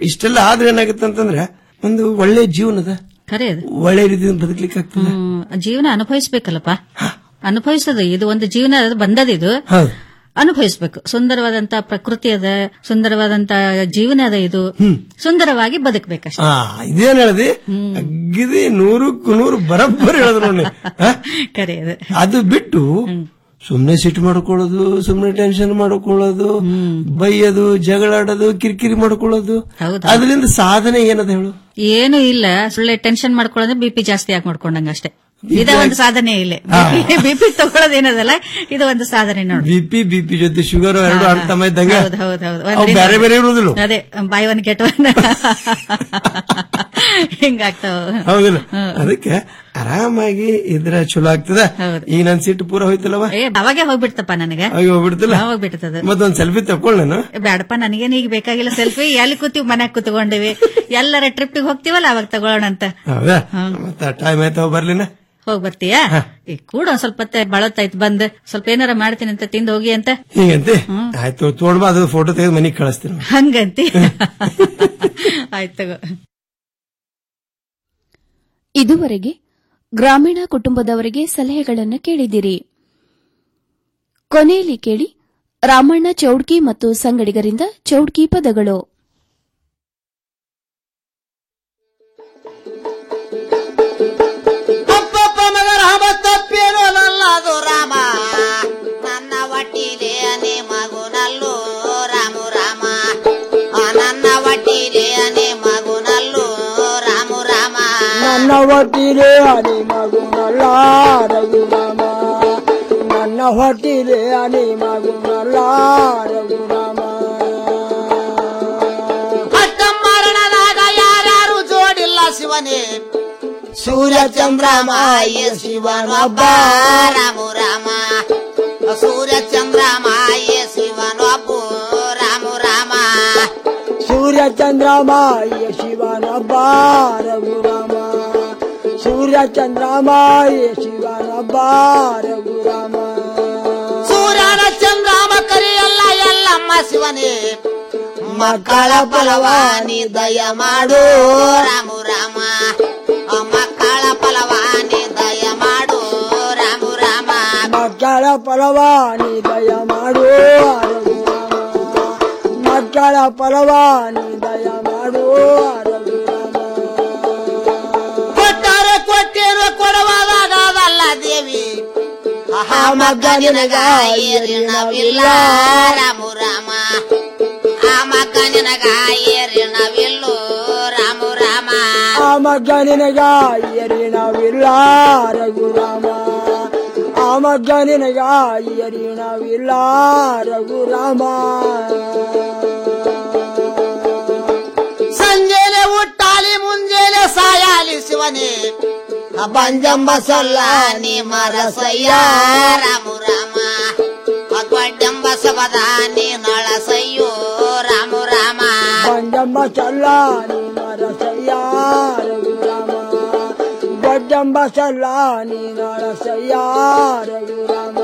ಇಷ್ಟೆಲ್ಲ ಆದ್ರೆ ಏನಾಗುತ್ತೆ ಅಂತಂದ್ರೆ ಒಂದು ಒಳ್ಳೆ ಜೀವನದ ಖರೆ ಅದು ಒಳ್ಳೆ ರೀತಿಯಿಂದ ಬದುಕಲಿಕ್ಕೆ ಆಗ್ತದೆ ಹ್ಮ್, ಜೀವನ ಅನುಭವಿಸ್ಬೇಕಲ್ಲಪ್ಪ ಅನುಭವಿಸೋದು ಇದು ಒಂದು ಜೀವನ ಅದು ಬಂದದ ಇದು ಹೌದು ಅನುಭವಿಸ್ಬೇಕು ಸುಂದರವಾದಂತ ಪ್ರಕೃತಿ ಅದ ಸುಂದರವಾದಂತ ಜೀವನ ಅದ ಇದು ಸುಂದರವಾಗಿ ಬದುಕಬೇಕಷ್ಟೇ ಆ ಇದೇನ್ ಹೇಳದಿ ಅಗ್ಗಿದಿ ನೂರಕ್ಕೂ ನೂರು ಬರಬ್ಬರಿ ಹೇಳಿದ್ರು ನೋಡಿ ಆ? ಖರೆ ಅದು ಅದು ಬಿಟ್ಟು ಸುಮ್ನೆ ಸಿಟ್ಟು ಮಾಡ್ಕೊಳ್ಳೋದು ಸುಮ್ನೆ ಟೆನ್ಷನ್ ಮಾಡ್ಕೊಳ್ಳೋದು ಬೈಯೋದು ಜಗಳಾಡೋದು ಕಿರಿಕಿರಿ ಮಾಡ್ಕೊಳ್ಳೋದು ಅದರಿಂದ ಸಾಧನೆ ಏನದ ಹೇಳು ಏನು ಇಲ್ಲ ಸುಳ್ಳೆ ಟೆನ್ಷನ್ ಮಾಡ್ಕೊಳ್ಳೋದ್ರೆ ಬಿಪಿ ಜಾಸ್ತಿ ಯಾಕೆ ಮಾಡ್ಕೊಂಡಂಗ ಅಷ್ಟೇ ಇದ ಒಂದು ಸಾಧನೆ ಇಲ್ಲ ಬಿಪಿ ತಗೊಳ್ಳೋದು ಏನದಲ್ಲ ಇದು ಒಂದು ಸಾಧನೆ ನೋಡಿ ಬಿಪಿ ಬಿಪಿ ಜೊತೆ ಶುಗರ್ ಎರಡು ಅಣ್ಣ ತಮ್ಮ ಇದ್ದಂಗೆ ಹೌದು ಹೌದು ಹೌದು ಅವು ಬೇರೆ ಬೇರೆ ಇರುವುದಿಲ್ಲ ಅದೇ ಬಾಯ್ ಒನ್ ಗೆಟ್ ಒನ್ ಹಿಂಗಾಗ್ತಾವ ಹೌದಿಲ್ಲ ಅದಕ್ಕೆ ಆರಾಮಾಗಿ ಇದ್ರೆ ಚಲೋ ಆಗ್ತದ ಈಗ ನನ್ ಸಿಟ್ಟು ಪೂರ ಹೋಯ್ತಲ್ಲವ ಏ ಅವಾಗೆ ಹೋಗ್ಬಿಡ್ತಪ್ಪ ನನಗೆ ಅವಾಗ ಹೋಗ್ಬಿಡ್ತಿಲ್ಲ ಹೋಗ್ಬಿಡ್ತದ ಮತ್ತೊಂದ್ ಸೆಲ್ಫಿ ತಕೊಳ್ಳ ನಾನು ಬೇಡಪ್ಪ ನನಗೇನು ಈಗ ಬೇಕಾಗಿಲ್ಲ ಸೆಲ್ಫಿ ಎಲ್ಲಿ ಕೂತೀವಿ ಮನ್ಯಾಗ ಕೂತ್ಕೊಂಡಿವಿ ಎಲ್ಲರ ಟ್ರಿಪ್ಗೆ ಹೋಗ್ತೀವಲ್ಲ ಅವಾಗ ತಗೊಳ್ಳೋಣ ಅಂತ ಹೌದಾ ಮತ್ತ ಟೈಮ್ ಆಯ್ತಾವ ಬರ್ಲಿನ ಹೋಗ್ ಬರ್ತೀಯಾ ಈ ಕೂಡ ಒಂದ್ ಸ್ವಲ್ಪ ಹೊತ್ತೆ ಬಳತ್ತಾಯ್ತು ಬಂದ್ ಸ್ವಲ್ಪ ಏನಾರ ಮಾಡ್ತೀನಿ ಅಂತ ತಿಂದು ಹೋಗಿ ಅಂತ ಹೀಗಂತೆ ಆಯ್ತು ತೋಡ್ಬಾ ಅದು ಫೋಟೋ ತೆಗೆದು ಮನೆಗೆ ಕಳಿಸ್ತೀನಿ ಹಂಗಂತಿ ಆಯ್ತು ತಗೋ ಇದುವರೆಗೆ ಗ್ರಾಮೀಣ ಕುಟುಂಬದವರಿಗೆ ಸಲಹೆಗಳನ್ನು ಕೇಳಿದಿರಿ ಕೊನೆಯಲ್ಲಿ ಕೇಳಿ ರಾಮಣ್ಣ ಚೌಡ್ಕಿ ಮತ್ತು ಸಂಗಡಿಗರಿಂದ ಚೌಡ್ಕಿ ಪದಗಳು ಅಪ್ಪಪ್ಪ ಮಗ ರಾಮ ತಪ್ಪೇನೋ ನಲ್ಲದು ರಾಮ ನನ್ನ ಒಟ್ಟಿಲೆ ಅನೆ ಮಗುನಲ್ಲು ರಾಮು ರಾಮ ಆ, ನನ್ನ ಒಟ್ಟಿಲೆ ಅನೆ ಮಗುನಲ್ಲು ರಾಮು ರಾಮ ನನ್ನ ಹೊಟ್ಟಿಲೆ ಅನಿ ಮಗುನಲ್ಲ ರಘುರಾಮ ನನ್ನ ಹೊಟ್ಟಿಲೆ ಅನಿ ಮಗುನಲ್ಲ ರಘುರಾಮ ಅಕ್ಕ ಮರಣದಾಗ ಯಾರ್ಯಾರು ಜೋಡಿಲ್ಲ ಶಿವನೇ ಸೂರ್ಯ ಚಂದ್ರ ಮಾಯ ಶಿವನೊಬ್ಬ ರಾಮು ರಾಮ ಸೂರ್ಯ ಚಂದ್ರ ಮಾಯ ಶಿವನೊಬ್ಬ ರಾಮು ರಾಮ ಸೂರ್ಯ ಚಂದ್ರಮಾಯ ಶಿವನೊಬ್ಬ ರಘುರಾಮ ಸೂರ್ಯ ಚಂದ್ರಮಾಯ ಶಿವನೊಬ್ಬ ರಘುರಾಮ ಸೂರ್ಯನ ಚಂದ್ರಮ ಕರಿಯಲ್ಲ ಎಲ್ಲಮ್ಮ ಶಿವನೇ ಮಕ್ಕಳ ಫಲವಾನಿ ದಯ ಮಾಡು ರಾಮು ರಾಮ ಆ ಮಕ್ಕಳ ಫಲವಾನಿ ದಯ ಮಾಡು ರಾಮು ರಾಮ ಮಕ್ಕಳ ಫಲವಾನಿ ದಯ ಮಾಡು ರಘುರಾಮ ಮಕ್ಕಳ ಫಲವಾನಿ ದಯ ಮಾಡು ರಘುರಾಮ ಕೊಟ್ಟರೆ ಕೊಟ್ಟೇನು ಕೊಡುವಾಗ ಅದಲ್ಲ ದೇವಿ ಆ ಮಗ ನಿನಗ ಏರಿಣವಿಲ್ಲ ರಾಮು ರಾಮ ಆ ಮಗ ನಿನಗ ಏರಿಣವಿಲ್ಲೋ ರಾಮು ರಾಮ ಆ ಮಗ ನಿನಗ ಎರಿಣವಿಲ್ಲ ರಘುರಾಮ ಆ ಮಗ ನಿನಗ ಎರಿಣವಿಲ್ಲ ರಘುರಾಮ ಸಂಜೆಲೆ ಹುಟ್ಟಾಲಿ ಮುಂಜಾನೆ ಸಾಯಾಲಿ ಶಿವನೇ ಬಂಜಂಬ ಸೊಲ್ಲ ನೀ ಮರಸಯ್ಯ ರಾಮು ರಾಮ ಕೊಡ್ಡಂಬ ಸಬದ ನೀ ನಳಸಯ್ಯೋ ರಾಮು ರಾಮ ಬಂಜಮ್ಮ ಚಲ್ಲ ನೀ ಮರಸಯ್ಯ ರಘುರಾಮ ಬಡ್ಡಂಬ ಚಲ್ಲ ನೀ ನಳಸಯ್ಯ ರಘುರಾಮ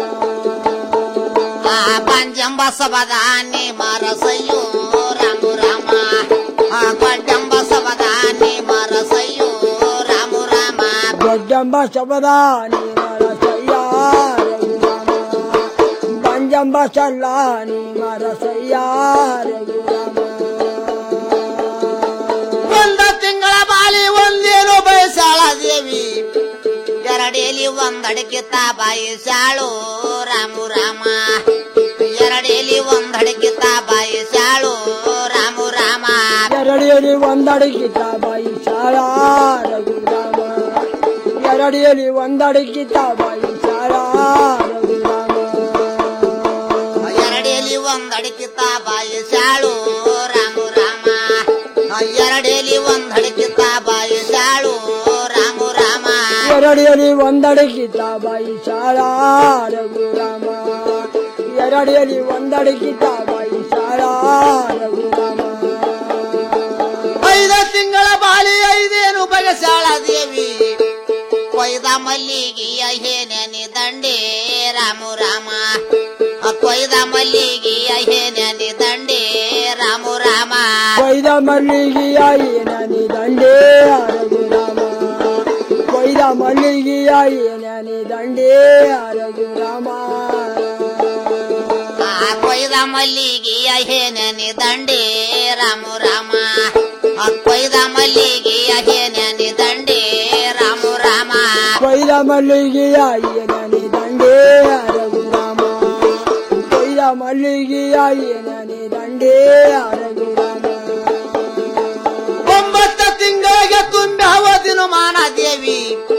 ಆ ಪಂಜಂಬ ಸಬದ ನೀ ಮರಸಯ್ಯೋ ರಾಮು ರಾಮ ಆ ಕೊಡ್ಡಂಬ ಸಬದ ನೀ ಮರಸಯ್ಯೋ ರಾಮು ರಾಮ ಬಡ್ಡಂಬ ಶಬದ ನೀ ನಳಸಯ್ಯ ರಘುರಾಮ ಬಂಜಂಬ ಚಲ್ಲ ನೀ ಮರಸಯ್ಯ ರಘುರಾಮ ಒಂದ ತಿಂಗಳ ಬಾಲಿ ಒಂದೇನು ಬಯಸಾಳ ದೇವಿ ಎರಡೇಲಿ ಒಂದಡಿಕೆ ತಾ ಬಾಯಿಸಾಳು ರಾಮು ರಾಮ ಎರಡೇಲಿ ಒಂದಡಿಕೆ ತಾ ಬಾಯಿಸಾಳು ರಾಮು ರಾಮ ಎರಡಿಯಲ್ಲಿ ಒಂದಡಿಗಿತ ಬಾಯಿ ಶಾಳ ರಘುರಾಮ ಎರಡಿಯಲ್ಲಿ ಒಂದಡಿಗಿತ ಬಾಯಿ ಶಾಳ ರಘುರಾಮ ಎರಡೇಲಿ ಒಂದಡಿಕೆ ತಾ ಬಾಯಿಸಾಳು ರಾಮು ರಾಮ ಎರಡೇಲಿ ಒಂದಡಿಕೆ ತಾ ಬಾಯಿಸಾಳು ರಾಮು ರಾಮ ಎರಡಿಯಲ್ಲಿ ಒಂದಡಿಗಿತ ಬಾಯಿ ಶಾಳ ರಘುರಾಮ ಎರಡಿಯಲ್ಲಿ ಒಂದಡಿಗಿತ ಬಾಯಿ ಶಾಳ ರಘುರಾಮ ಐದ ತಿಂಗಳ ಬಾಳಿ ಐದೇನು ಬಗಸಾಳ ದೇವಿ ಕೊಯ್ದ ಮಲ್ಲಿಗೆಯ ಹೇನೆನಿ ದಂಡೆ ರಾಮು ರಾಮ ಆ ಕೊಯ್ದ ಮಲ್ಲಿಗೆಯ ಹೇನೆನಿ ದಂಡೆ ರಾಮು ರಾಮ ಕೊಯ್ದ ಮಲ್ಲಿಗೆಯ ಏನನಿ ದಂಡೇ ರಘುರಾಮ ಕೊಯ್ದ ಮಲ್ಲಿಗೆಯ ಏನನಿ ದಂಡೇ ರಘುರಾಮ ಆ ಕೊಯ್ದ ಮಲ್ಲಿಗೆಯ ಹೇನೆ ದಂಡೆ ರಾಮು ರಾಮ ಆ ಕೊಯ್ದ ಮಲ್ಲಿಗೆಯ ಹೇನೆ ದಂಡೆ ರಾಮು ರಾಮ ಕೊಯ್ದ ಮಲ್ಲಿಗೆಯ ಏನನಿ ದಂಡೇ ರಘುರಾಮ ಕೊಯ್ದ ಮಲ್ಲಿಗೆಯ ಏನನಿ ದಂಡೇ ರಘುರಾಮ ಒಂಬತ್ತು ತಿಂಗಳಿಗೆ ತುಂಬ್ಯಾವ ದಿನಮಾನ ದೇವಿ